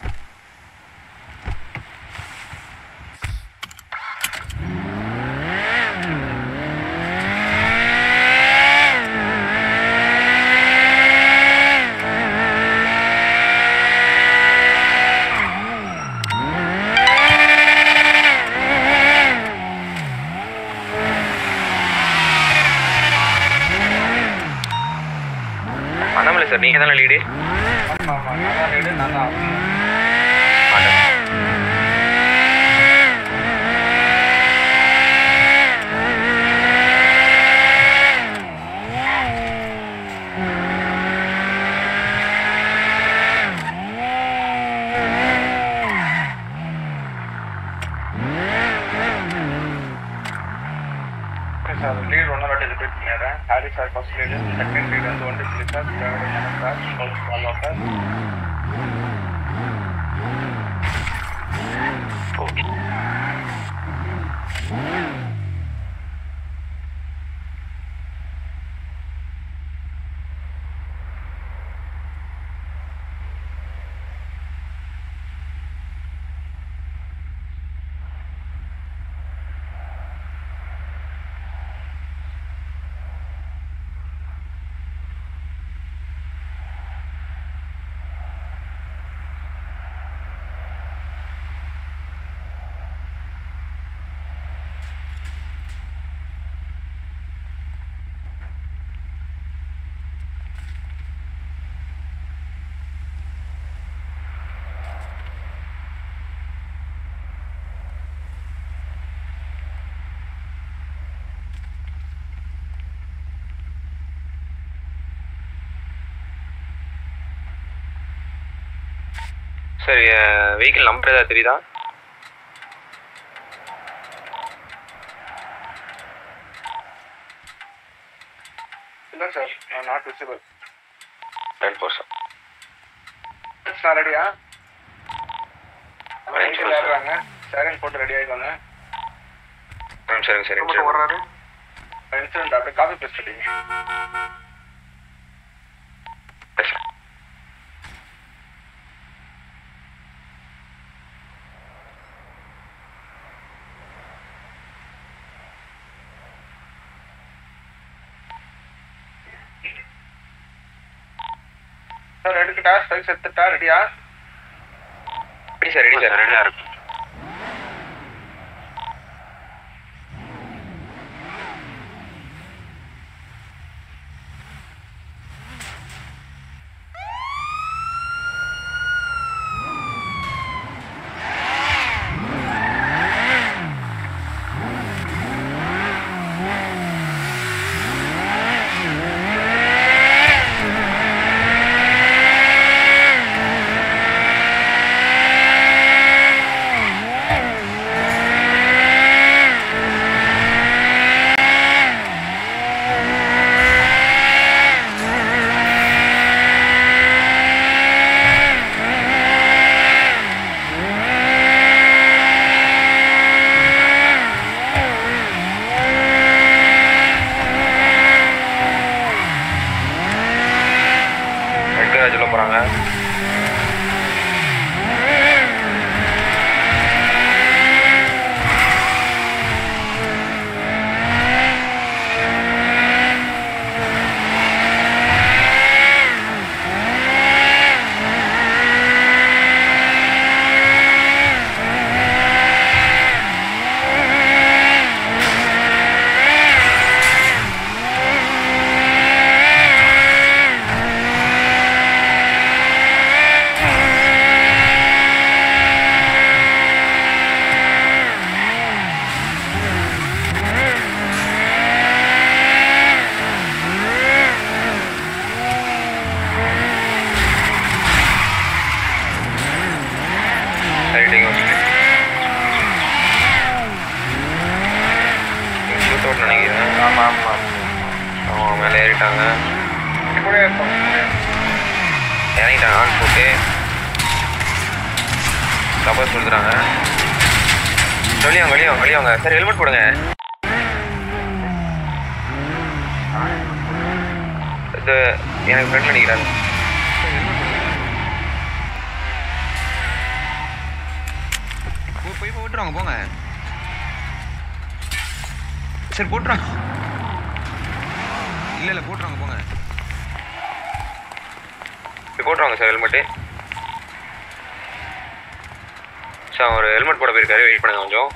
அண்ணாமலை சார் நீங்கள் தானே லீடு ஆமாம் ஆமாம் நான் தான் ரெடி நான் தான் சார் லீட் ஒன்று வாட்டி ரிப்பீட் பண்ணிடுறேன் Harry sir first lead second lead வந்து ஒன்று பிள்ளை சார் தேர்டு மனன் sir fourth Paul Walker sir vehicle number ஏதாவது தெரியுதா இல்லை sir not visible ten four sir நான் ரெடியா Right, sir. வெஹிக்கிள் ஏறுறாங்க சைரன் போட்டு ரெடி ஆகிக்கோங்க ம் சரிங்க சரிங்க மட்டும் சார் ஓடுறாரு இன்சிடென்ட் அப்படியே காப்பி பேஸ்ட் அடிங்க சார் எடுக்கட்டா ஸ்ட்ரைக்ஸ் எடுத்துட்டா ரெடியா ரெடி சார் ரெடி சார் ரெடியா இருக்கு ரெட்கராஜ் உள்ள போறாங்க ரைட்டிங் ஷூட் அவுட் நினைக்கிறேன் ஆமா ஆமா அவங்க மேலே ஏறிட்டாங்க இறங்கிட்டாங்க ஆன் போட்டு கபர் சொல்லுறாங்க வெளியவங்க வெளியவங்க வெளியவங்க சார் ஹெல்மெட் போடுங்க இது எனக்கு ஃப்ரெண்ட் நினைக்கிறாங்க போய் போய் போட்டுருவாங்க போங்க சரி போட்டுருவாங்க இல்லை இல்லை போட்டுருவாங்க போங்க போய் போட்டுருவாங்க சார் ஹெல்மெட்டு சார் ஒரு ஹெல்மெட் போட போயிருக்காரு வெயிட் பண்ணுங்க கொஞ்சம்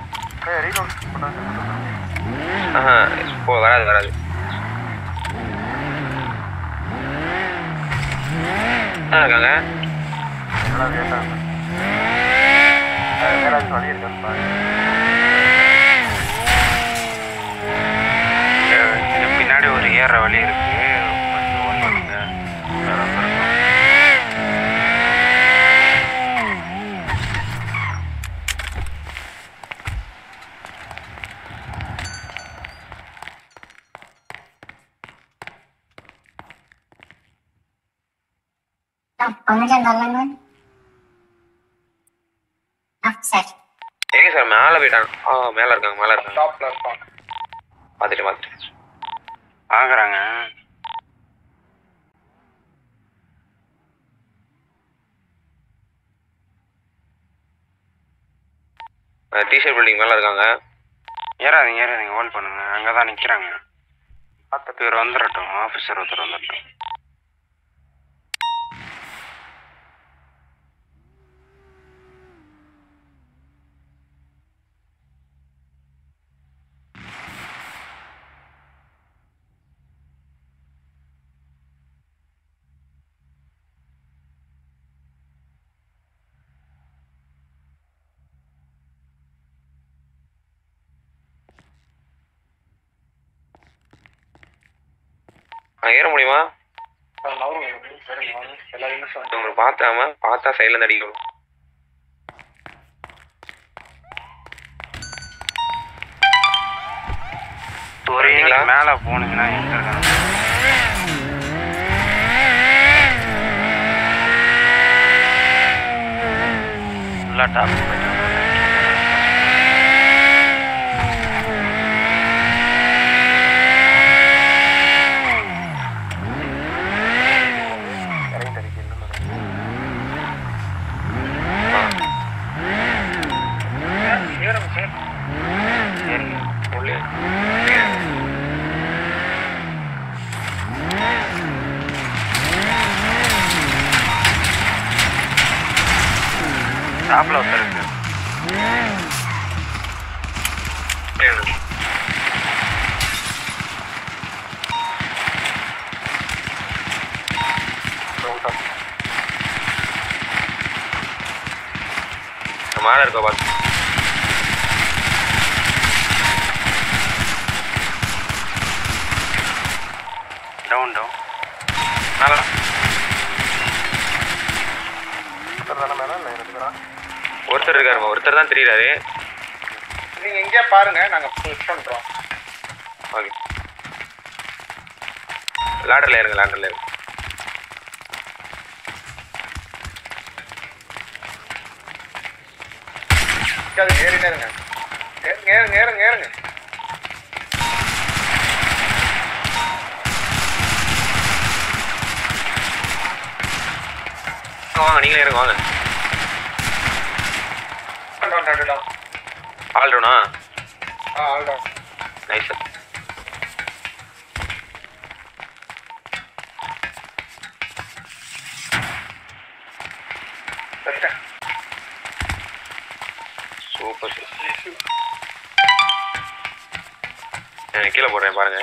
ஆஹா போ வராது வராது ஆ இருக்காங்க பின்னாடி ஒரு ஏற வழி இருக்கு கொஞ்சம் ஓன் பண்ணுங்க கொஞ்சம் தள்ளுங்க ஆ சரி எங்க சார் மேலே போயிட்டாங்க ஆ மேலே இருக்காங்க மேலே இருக்காங்க டாப்ல இருப்பாங்க பார்த்துட்டு பார்த்துட்டு ஆகுறாங்க டிஷர்ட் பில்டிங் மேலே இருக்காங்க ஏறாதீங்க ஏறாதீங்க ஹோல்ட் பண்ணுங்க அங்கே தான் நிற்கிறாங்க பத்து பேர் வந்துடட்டும் ஆஃபீஸர் ஒருத்தர் வந்துடட்டும் ஆ ஏற முடியுமா எல்லாருமே உங்களை பார்த்தாம பார்த்தா சைடில் அடிக்கணும் ஒரு மேலே போனீங்கன்னா எங்க இருக்காங்க ஃபுல்லாக டாப் உள்ளே டாப்ல ஒருத்தர் இருக்கு மேல இருக்க பாத்து டவுன் டவுன் மேல ஒருத்தர் இருக்காருங்க ஒருத்தர் தான் தெரியுறாரு நீங்க இங்கே பாருங்க நாங்க புஷ் பண்றோம் ஓகே லேடர்ல இருங்க லேடர்ல இருங்க அது ஏறினே இருங்க ஏறுங்க ஏறுங்க ஏறுங்க ஏறுங்க வாங்க நீங்களே இருங்க வாங்க down, down, down. ஆல்ரவுனா ஆ ஆல் டவுன் நைஸ் செத்தேன் சூப்பர் நான் கீழே போடுறேன் பாருங்க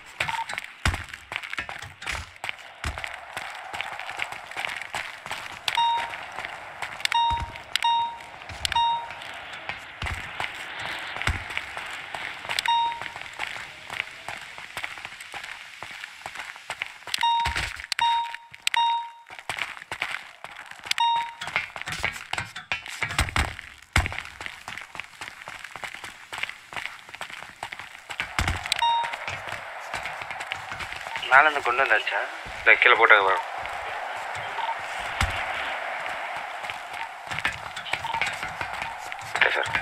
மேலேருந்து கொண்டு வந்தாச்சா இல்லை கீழே போட்டாங்க பாருங்க ஓகே சார்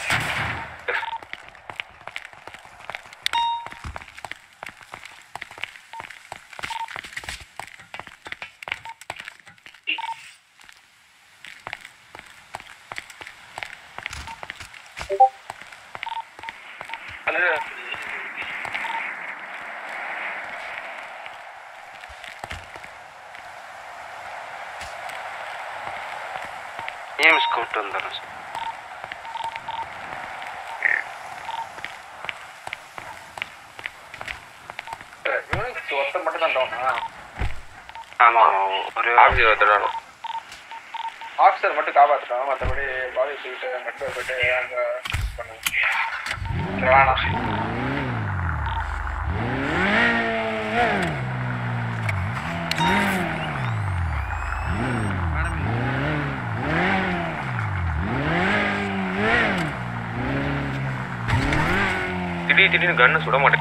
ஏம்ஸ் கூப்பிட்டு வந்துடுறேன் சார் யூனிட் ஒருத்தர் மட்டும் தான் டவுனா ஆமாம் ஒரு ஆஃபீஸர் ஒருத்தர் ஆஃபீஸர் மட்டும் காப்பாற்றிட்டோம் மற்றபடி பாடி தூக்கிட்டு மட்டும் போயிட்டு அங்கே பண்ணுவோம் சரி, வேணாம் திடீர் திடீர்னு கன்னு சுட மாட்டேன்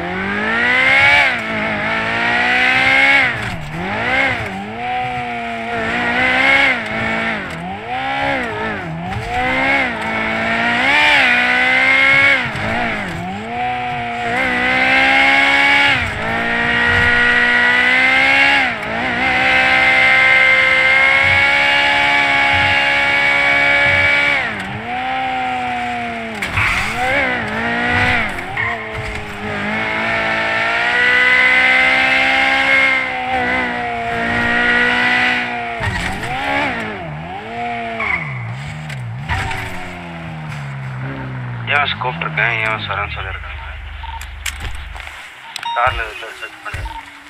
ஏம்ஸ் கூப்பிட்ருக்கேன் ஏம்ஸ் வரேன்னு சொல்லியிருக்காங்க காரில் இதில் செட் பண்ணி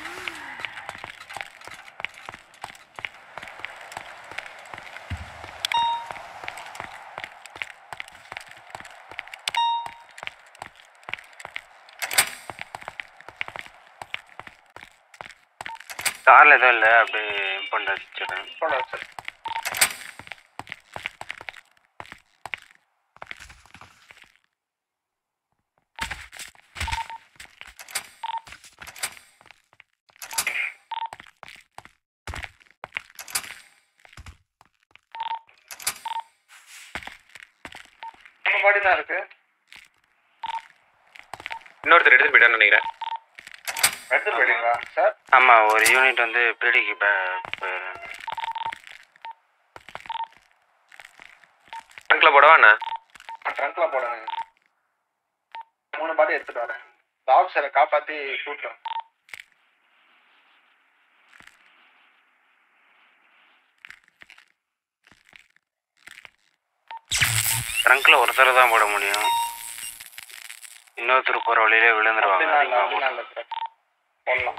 காரில் எதுவும் இல்லை அப்படியே பண்ண வச்சுட்டேன் பண்ண வச்சு நம்ம பாடி தான் இருக்கு இன்னொருத்தர் எடுத்துட்டு போயிட்டான்னு நினைக்கிறேன் எடுத்துட்டு போயிட்டீங்களா சார் ஆமாம் ஒரு யூனிட் வந்து பிடிக்கு பே ட்ரங்க்ல போடவா என்ன ட்ரங்க்ல போடுங்க மூணு பாடி எடுத்துட்டு வரேன் இந்த ஆஃபீஸரை காப்பாத்தி கூட்டம் ட்ரங்க்ல ஒருத்தர் தான் போட முடியும் இன்னொருத்தர் போற வழியிலே விழுந்துருவாங்க அப்படிலாம் இல்லை அதிகமா அப்படிலாம் இல்லை சார் போடலாம்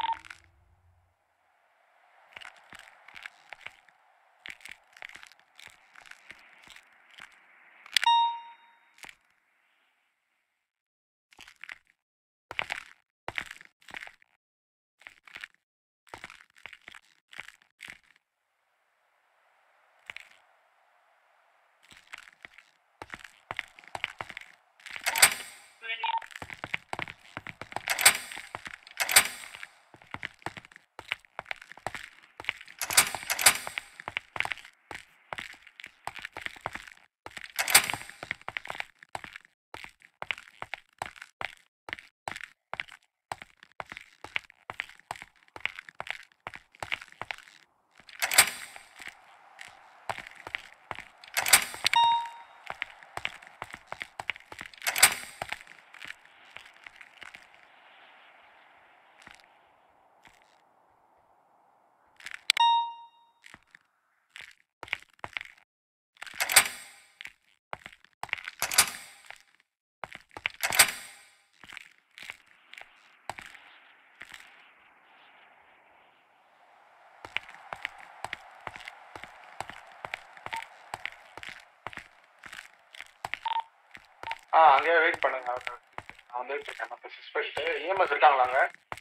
ஆ அங்கேயே வெயிட் பண்ணுங்க நான் வந்துட்டு இருக்கேன் மற்ற சஸ்பெக்ட் இஎம்எஸ் இருக்காங்களாங்க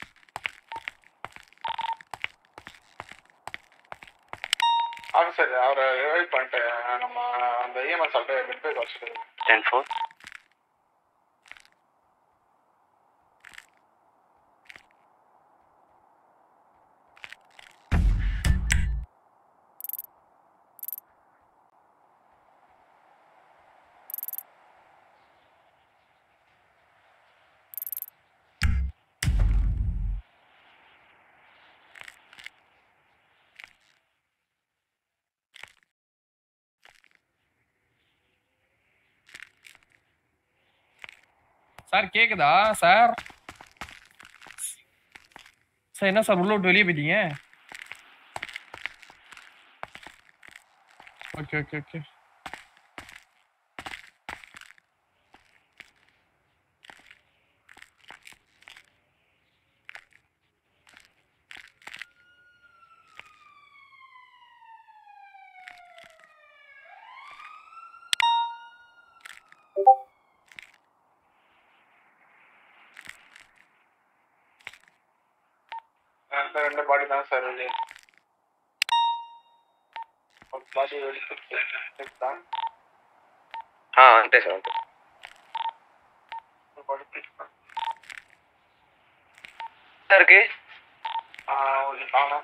ஆஃபீஸர் அவரை ரிவைவ் பண்ணிட்டு நம்ம அந்த இஎம்எஸ் அப்படியே மிட் பேக் வச்சுட்டு டென் ஃபோர் சார் கேக்குதா சார் சார் என்ன சார் உள்ள விட்டு வெளியே போயிட்டீங்க ஓகே ஓகே ஓகே அந்த ரெண்டு பாடி தான் சார் வெளியே ஒரு பாடி எடுத்து தான் ஆ வந்துட்டேன் சார் வந்துட்டேன் ஒரு பாடி பிக் பண்ண இருக்கு ஆ ஒரு காணும்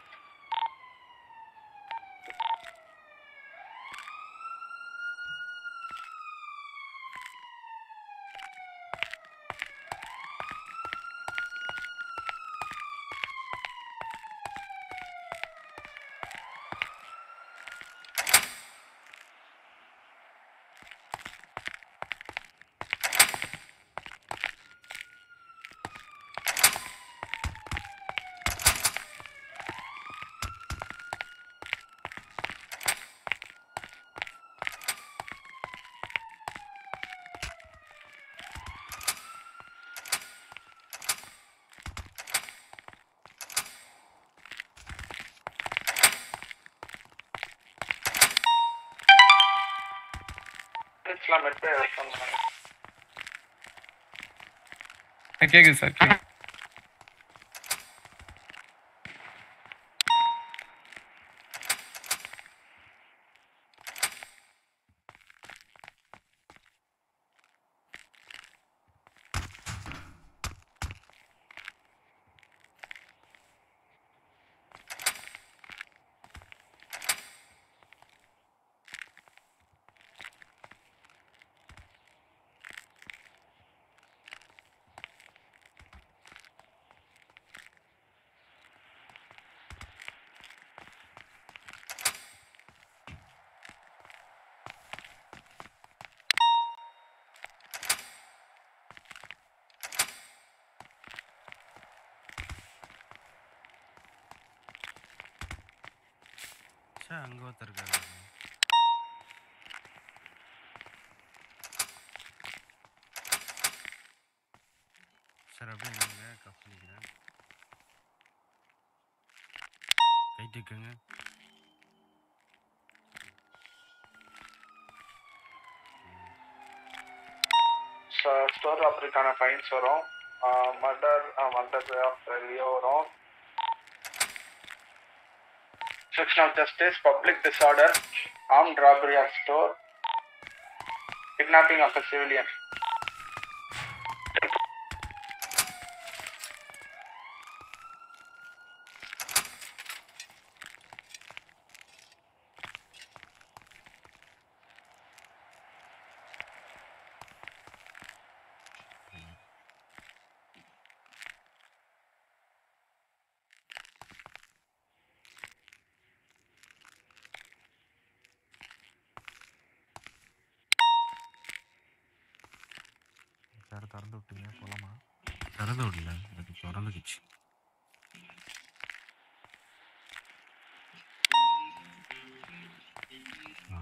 எல்லாம் மெட்ரோ பண்ணுங்க கேக்குது சார் கேக்குது சார் அங்கே ஒருத்தர் இருக்காரு சார் அப்படியே நில்லுங்க கப் பண்ணிக்கிறேன் கை தூக்குங்க ஸ்டோர் ராபரிக்கான ஃபைன்ஸ் வரும் மர்டர் மர்டர் ஆஃப் லியோ வரும் section of justice public disorder armed robbery of store kidnapping of a civilian sir திறந்து விட்டீங்க போலாமா திறந்து விடல அது திறந்துக்குச்சு ஆ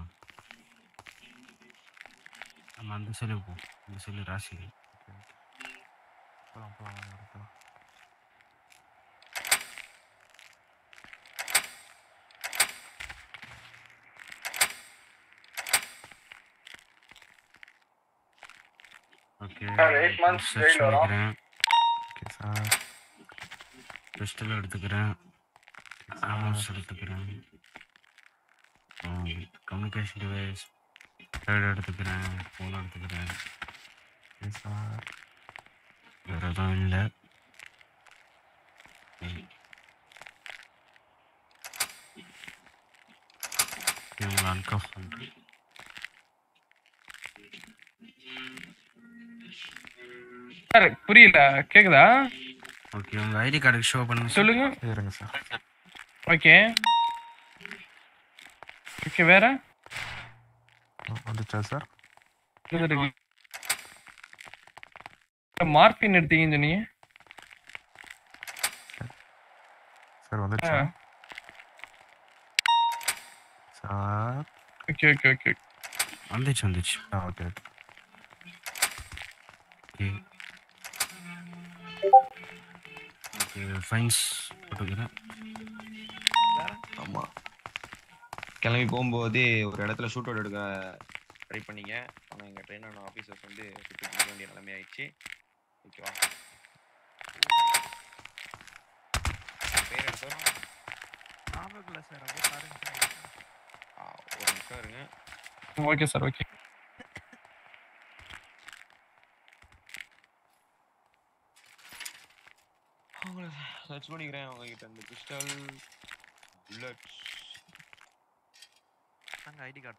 நம்ம அந்த செல்லு போ இந்த செல்லு ராசி போலாம் போலாம் வாங்க எடுக்கலாம் okay Sir, eight months jail வரும். ஓகே சார் பிஸ்டல் எடுத்துக்கிறேன் ஆமோஸ் எடுத்துக்கிறேன் கம்யூனிகேஷன் டிவைஸ் பேட் எடுத்துக்கிறேன் ஃபோன் எடுத்துக்கிறேன் ஓகே சார் வேற எதுவும் இல்லை இவங்களை அன்கஃப் பண்ணுறேன் சார் புரியல கேக்குதா ஓகே உங்கள் ஐடி கார்டுக்கு ஷோ பண்ணுங்க sir. சொல்லுங்க இருங்க சார் ஓகே ஓகே வேற வந்துச்சா சார் மார்பின் எடுத்தீங்கன்னு சொன்னீங்க சார் வந்துச்சா ஆ. சார் ஓகே ஓகே ஓகே வந்துச்சு வந்துச்சு ஆ ஓகே ஓகே ஓகே ஃபைன்ஸ் போட்டுக்கிறேன் ஆமாம் கிளம்பி போகும்போது ஒரு இடத்துல ஷூட் அவுட் எடுக்க ட்ரை பண்ணீங்க ஆனால் எங்கள் ட்ரெயினான ஆஃபீஸர்ஸ் வந்து சுட்டு பிடிக்க வேண்டிய நிலைமை ஆயிடுச்சு ஓகேவா பேர் என்ன சார் ஞாபகம் சார் அப்படியே பாருங்க சார் ஆ, ஒரு நிமிஷம் இருங்க ஓகே சார் ஓகே அவங்கள சர்ச் பண்ணிக்கிறேன் அவங்ககிட்ட இந்த பிஸ்டல் புல்லட்ஸ் நாங்க ஐடி கார்டு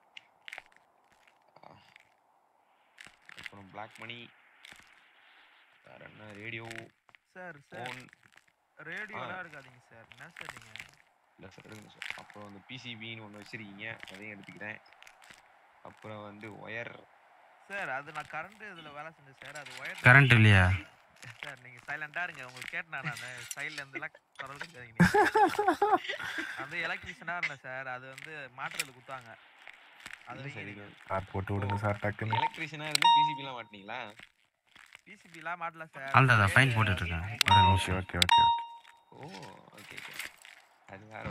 அப்புறம் பிளாக் மணி வேற என்ன ரேடியோ சார் சார் ஃபோன் ரேடியோலாம் எடுக்காதீங்க சார் என்ன சார் நீங்க இல்லை சார் எடுங்க சார் அப்புறம் அந்த பிசிபின்னு ஒன்று வச்சிருக்கீங்க அதையும் எடுத்துக்கிறேன் அப்புறம் வந்து ஒயர் சார் அது நான் கரண்ட் இதுல வேலை செஞ்சேன் சார் அது ஒயர் Current இல்லையா? சார் நீங்க சைலண்டா இருங்க உங்களுக்கு கேட்டேன் நான் சைடுல இருந்து எல்லாம் தொடர்ந்துக்காதீங்க அந்த எலக்ட்ரிஷியனா இருந்தேன் சார் அது வந்து மாற்றுறது குத்தாங்க அது இல்லை சார் வைங்க இது சார் போட்டு விடுங்க சார் டக்குன்னு எலக்ட்ரிஷியனாக இருந்து பிசிபிலாம் மாட்டினீங்களா பிசிபிலாம் மாட்டல சார் அவ்வளோதான் ஃபைன் போட்டுட்ருக்கேன் ஒரு ஓகே நிமிஷம் okay okay okay oh okay okay அது வேற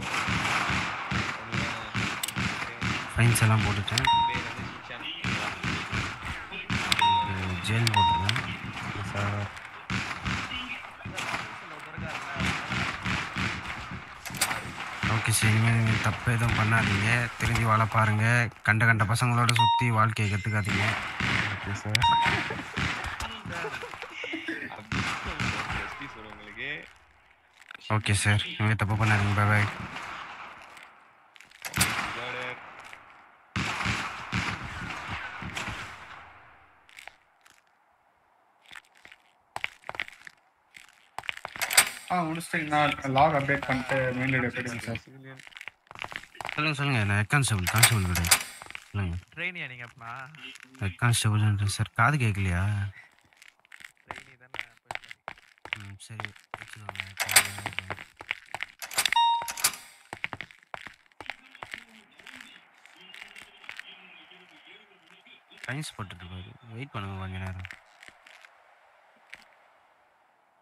ஃபைன்ஸ் எல்லாம் போட்டுட்டேன் பேர் வந்து ஷின்சான் ஜெயில் போட்டுருக்கேன் சார் ஓகே சார் இனிமேல் நீங்கள் தப்பு எதுவும் பண்ணாதீங்க திரும்பி வாழ பாருங்க கண்ட கண்ட பசங்களோட சுற்றி வாழ்க்கையை கற்றுக்காதீங்க ஓகே சார் எஸ்பி சார் உங்களுக்கு ஓகே சார் இனிமேல் தப்பு பண்ணாதீங்க பாய் பாய் Brother. ஆ முடிச்சிட்டிங்கன்னா லாக் அப்டேட் பண்ணிட்டு மெயின் ரேடியோ போயிடுங்க சார் சொல்லுங்கள் சொல்லுங்கள் நான் ஹெட் கான்ஸ்டபிள் கான்ஸ்டபிள் கிடையாது சொல்லுங்கள் ட்ரெயினியா நீங்க அப்படின்னா ஹெட் கான்ஸ்டபிள் சார் காது கேட்கலையா ட்ரெயினி தானே ம் சரி வச்சுக்கோங்க ஃபைன்ஸ் போட்டுட்டு இருப்பாரு வெயிட் பண்ணுங்க கொஞ்ச நேரம்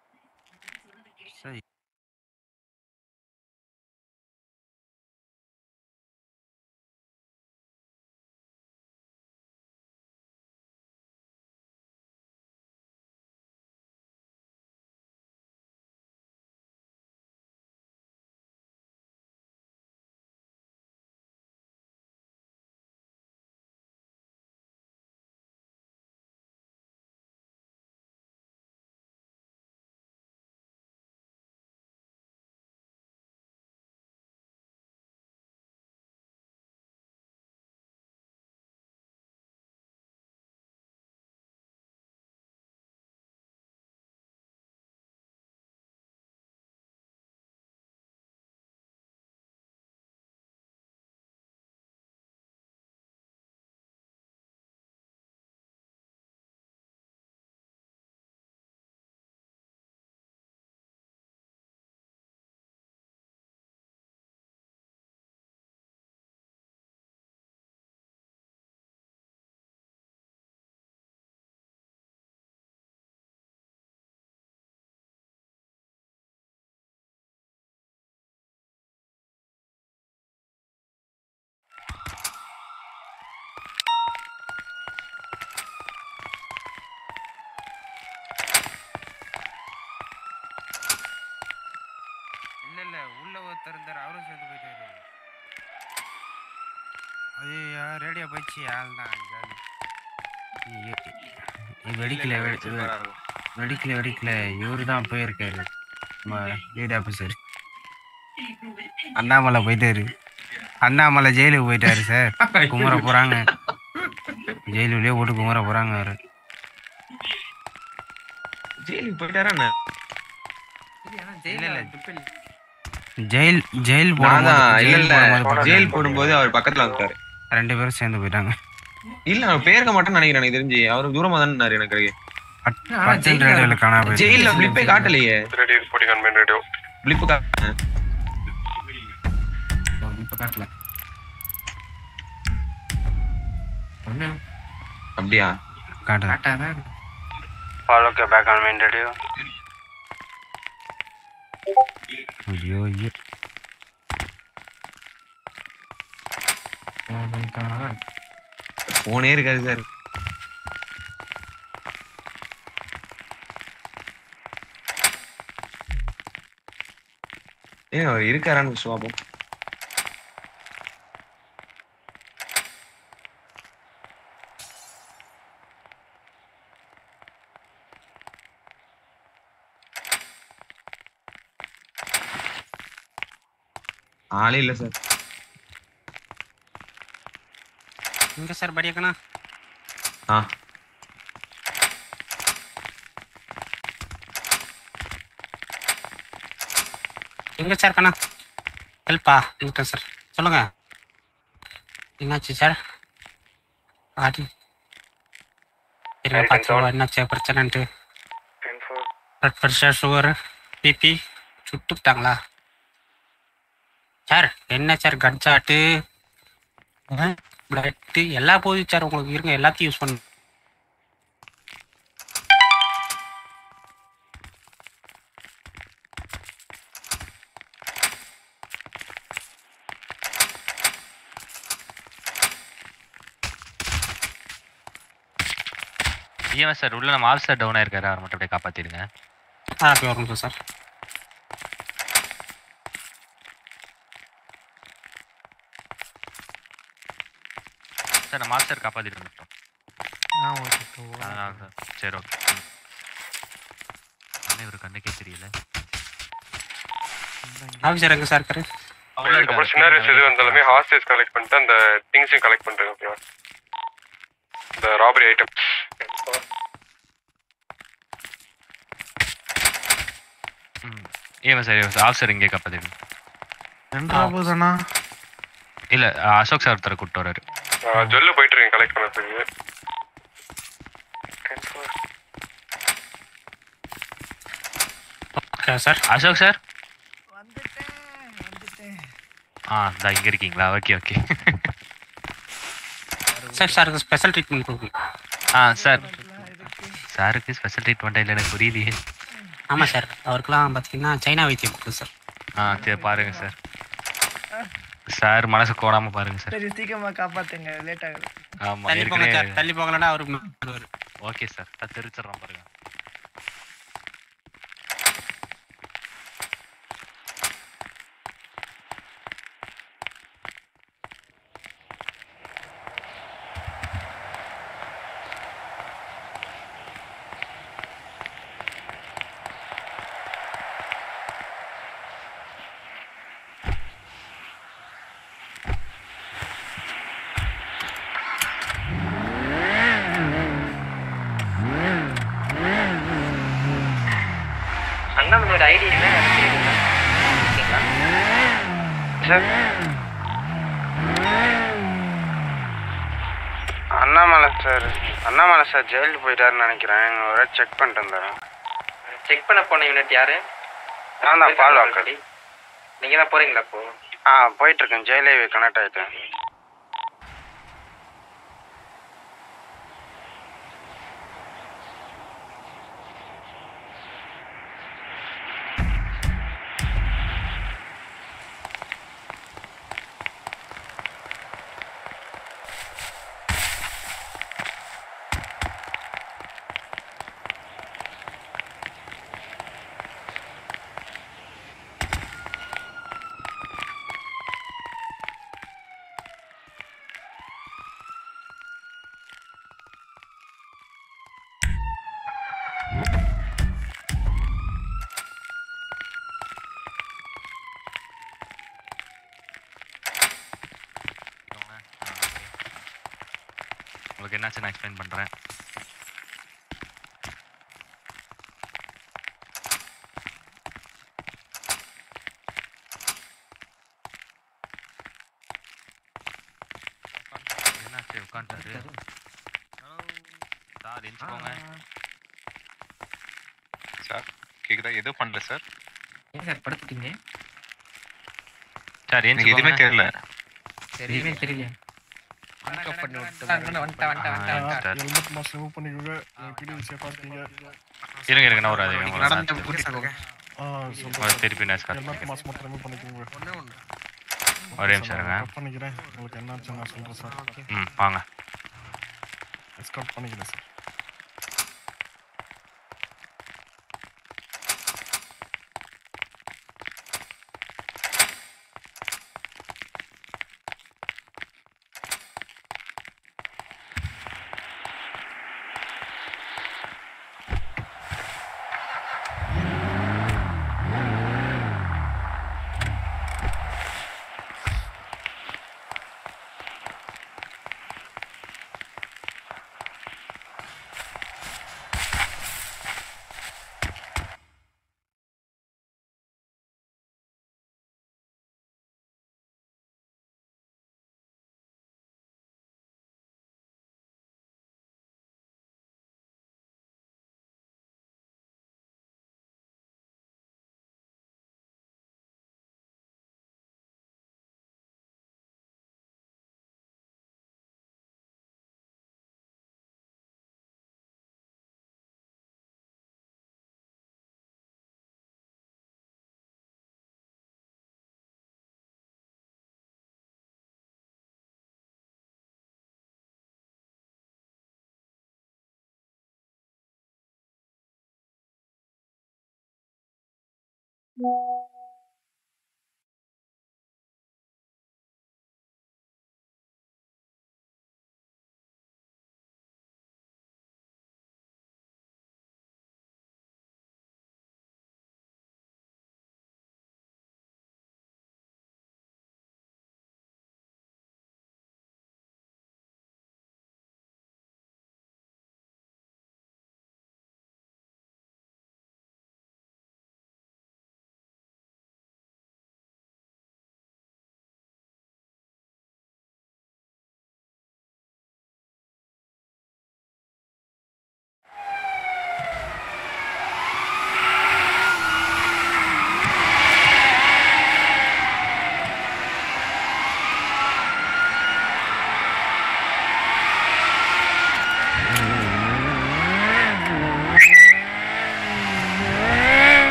ஒருத்தர் இருந்தார் அவரும் சேர்ந்து போயிட்டாரு ஐயோ ரேடியோ போயிடுச்சு ஆள் தான் ஜாலி வெடிக்கல வெடி- வெ- வெடிக்கல வெடிக்கல இவரு தான் போயிருக்காரு நம்ம ரேடியோ ஆஃபீஸர் அண்ணாமலை போயிட்டாரு அண்ணாமலை ஜெயிலுக்கு போயிட்டாரு சார் குமர போறாங்க ஜெயிலுக்குள்ளேயே போட்டு குமர போறாங்க அவரு ஜெயிலுக்கு போயிட்டாரா இல்ல இல்ல ஜெயில் ஜெயில் நான் தான் போடும்போது இல்ல ஜெயில் இல்ல போடும்போது ஜெயில் பார்த்தாங்க. போடும்போது அவர் பக்கத்துல வந்துட்டாரு ரெண்டு பேரும் சேர்ந்து போயிட்டாங்க இல்ல அவர் பேருக்க மாட்டேன்னு நினைக்கிறேன் எனக்கு தெரிஞ்சு அவர் தூரமா தானே எனக்கு பர்சன்ட் ரேடியோல காணாம போயிருக்கு. ஜெயில பிளிப்பே காட்டலையே ready reporting on main radio blip காட்ட இப்ப காட்டல அப்படியா காட்டு காட்டாதான் All okay, back on main radio. ஐயோ ஐயோ போனே இருக்காது சார் ஏன் அவர் இருக்காரான்னு சுவாபம் ஆளே இல்ல சார் எங்க சார் படியக்கண்ணா ஆ எங்க சார் கண்ணா ஹெல்ப்பா இருக்கேன் சார் சொல்லுங்க என்னாச்சு சார் ஆடி இருங்க Right, பார்த்துருவோம் என்னாச்சு பிரச்சனைன்ட்டு பிளட் ப்ரெஷர் சுகர் பிபி சுட்டுட்டாங்களா சார் என்ன சார் கட்ஜாட்டு பிளட்டு எல்லாம் போகுது சார் உங்களுக்கு இருங்க எல்லாத்தையும் யூஸ் பண்ணு இஎம்எஸ் சார் உள்ள நம்ம ஆஃபீஸர் டவுன் ஆயிருக்காரு அவர் மட்டும் அப்படியே காப்பாத்திடுங்க ஆ அப்படி வரணும் சார் சார் நம்ம ஆஃபீஸர் காப்பாத்திட்டு வந்துட்டோம் ஆ ஓகே அதனால சார் சரி ஓகே அண்ணே இவரு கண்ணுக்கே தெரியல ஆஃபீஸர் எங்க சார் இருக்காரு அதுக்கப்புறம் சினாரியோஸ் எது வந்தாலுமே ஹாஸ்டேஜ் கலெக்ட் பண்ணிட்டு அந்த திங்ஸையும் கலெக்ட் பண்ணுறேன் ஓகேவா இந்த robbery item EMS sir officer இங்கே காப்பாத்திடுங்க ரெண்டாவது தானா இல்ல அசோக் சார் ஒருத்தரை கூப்பிட்டு வராரு ஜொல்லு போயிட்டு இருக்கேன் கலெக்ட் பண்ணுறதுக்கு சார் அசோக் சார் ஆ இதா இங்க இருக்கீங்களா ஓகே ஓகே சார் சாருக்கு ஸ்பெஷல் ட்ரீட்மெண்ட் கொடுக்கணும் ஆ சார் சாருக்கு ஸ்பெஷல் ட்ரீட்மெண்ட் இல்லை எனக்கு புரியலையே ஆமாம் சார் அவருக்கெல்லாம் பார்த்தீங்கன்னா சைனா வைத்தியம் கொடுக்குது சார் ஆ சரி பாருங்க சார் சார் மனசு கோடாம பாருங்க சார் சரி சீக்கிரமா காப்பாத்துங்க லேட் ஆகுது ஆமா தள்ளி போங்க ஏற்கனவே சார் தள்ளி போகலன்னா அவருக்கு வருவார் ஓகே சார் நான் தெரிச்சிடுறேன் பாருங்க அண்ணாமலையோட ஐடி என்ன எனக்கு தெரியல ஓகேங்களா sir Annamalai sir Annamalai sir ஜெயிலுக்கு போயிட்டாருன்னு நினைக்கிறேன் ஒரு செக் பண்ணிட்டு வந்துடுறேன் செக் பண்ண போன யூனிட் யாரு நான் தான் பால் வாக்கர் நீங்க தான் போறீங்களா அப்போ ஆ போயிட்டு இருக்கேன் ஜெயிலே கனெக்ட் ஆயிட்டேன் உங்களுக்கு என்னாச்சு நான் எக்ஸ்பிளைன் பண்ணுறேன் என்னாச்சு உட்காந்துட்டாரு சார் எஞ்சிக்கோங்க சார் கேக்குதா எதுவும் பண்ணல சார் ஏன் சார் படுத்துட்டீங்க சார் எனக்கு எதுவுமே தெரியல எதுவுமே தெரியல Handcuff பண்ணி விட்டு வந்துட்டேன், வந்துட்டேன், வந்துட்டேன், வந்துட்டேன். சார். ஹெல்மெட் மாஸ்க் ரிமூவ் பண்ணிக்கோங்க பிடி சேஃபாக இருக்கீங்க இருங்க இருங்க நான் ஒரு அது நீங்க ஒரு நடந்து சார். கூட்டிட்டு போங்க. ஆ ஒரு சொல்றேன் திருப்பி நான் சார். ஹெல்மெட் மாஸ்க் மட்டும் ரிமூவ் பண்ணிக்கோங்க ஒரே நிமிஷம் இருங்க. கட் பண்ணிக்கிறேன் உங்களுக்கு என்னாச்சு நான் சொல்றேன் சார் ம் வாங்க எஸ்கார்ட் பண்ணிக்கிறேன் சார்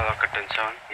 Rocket 10 7.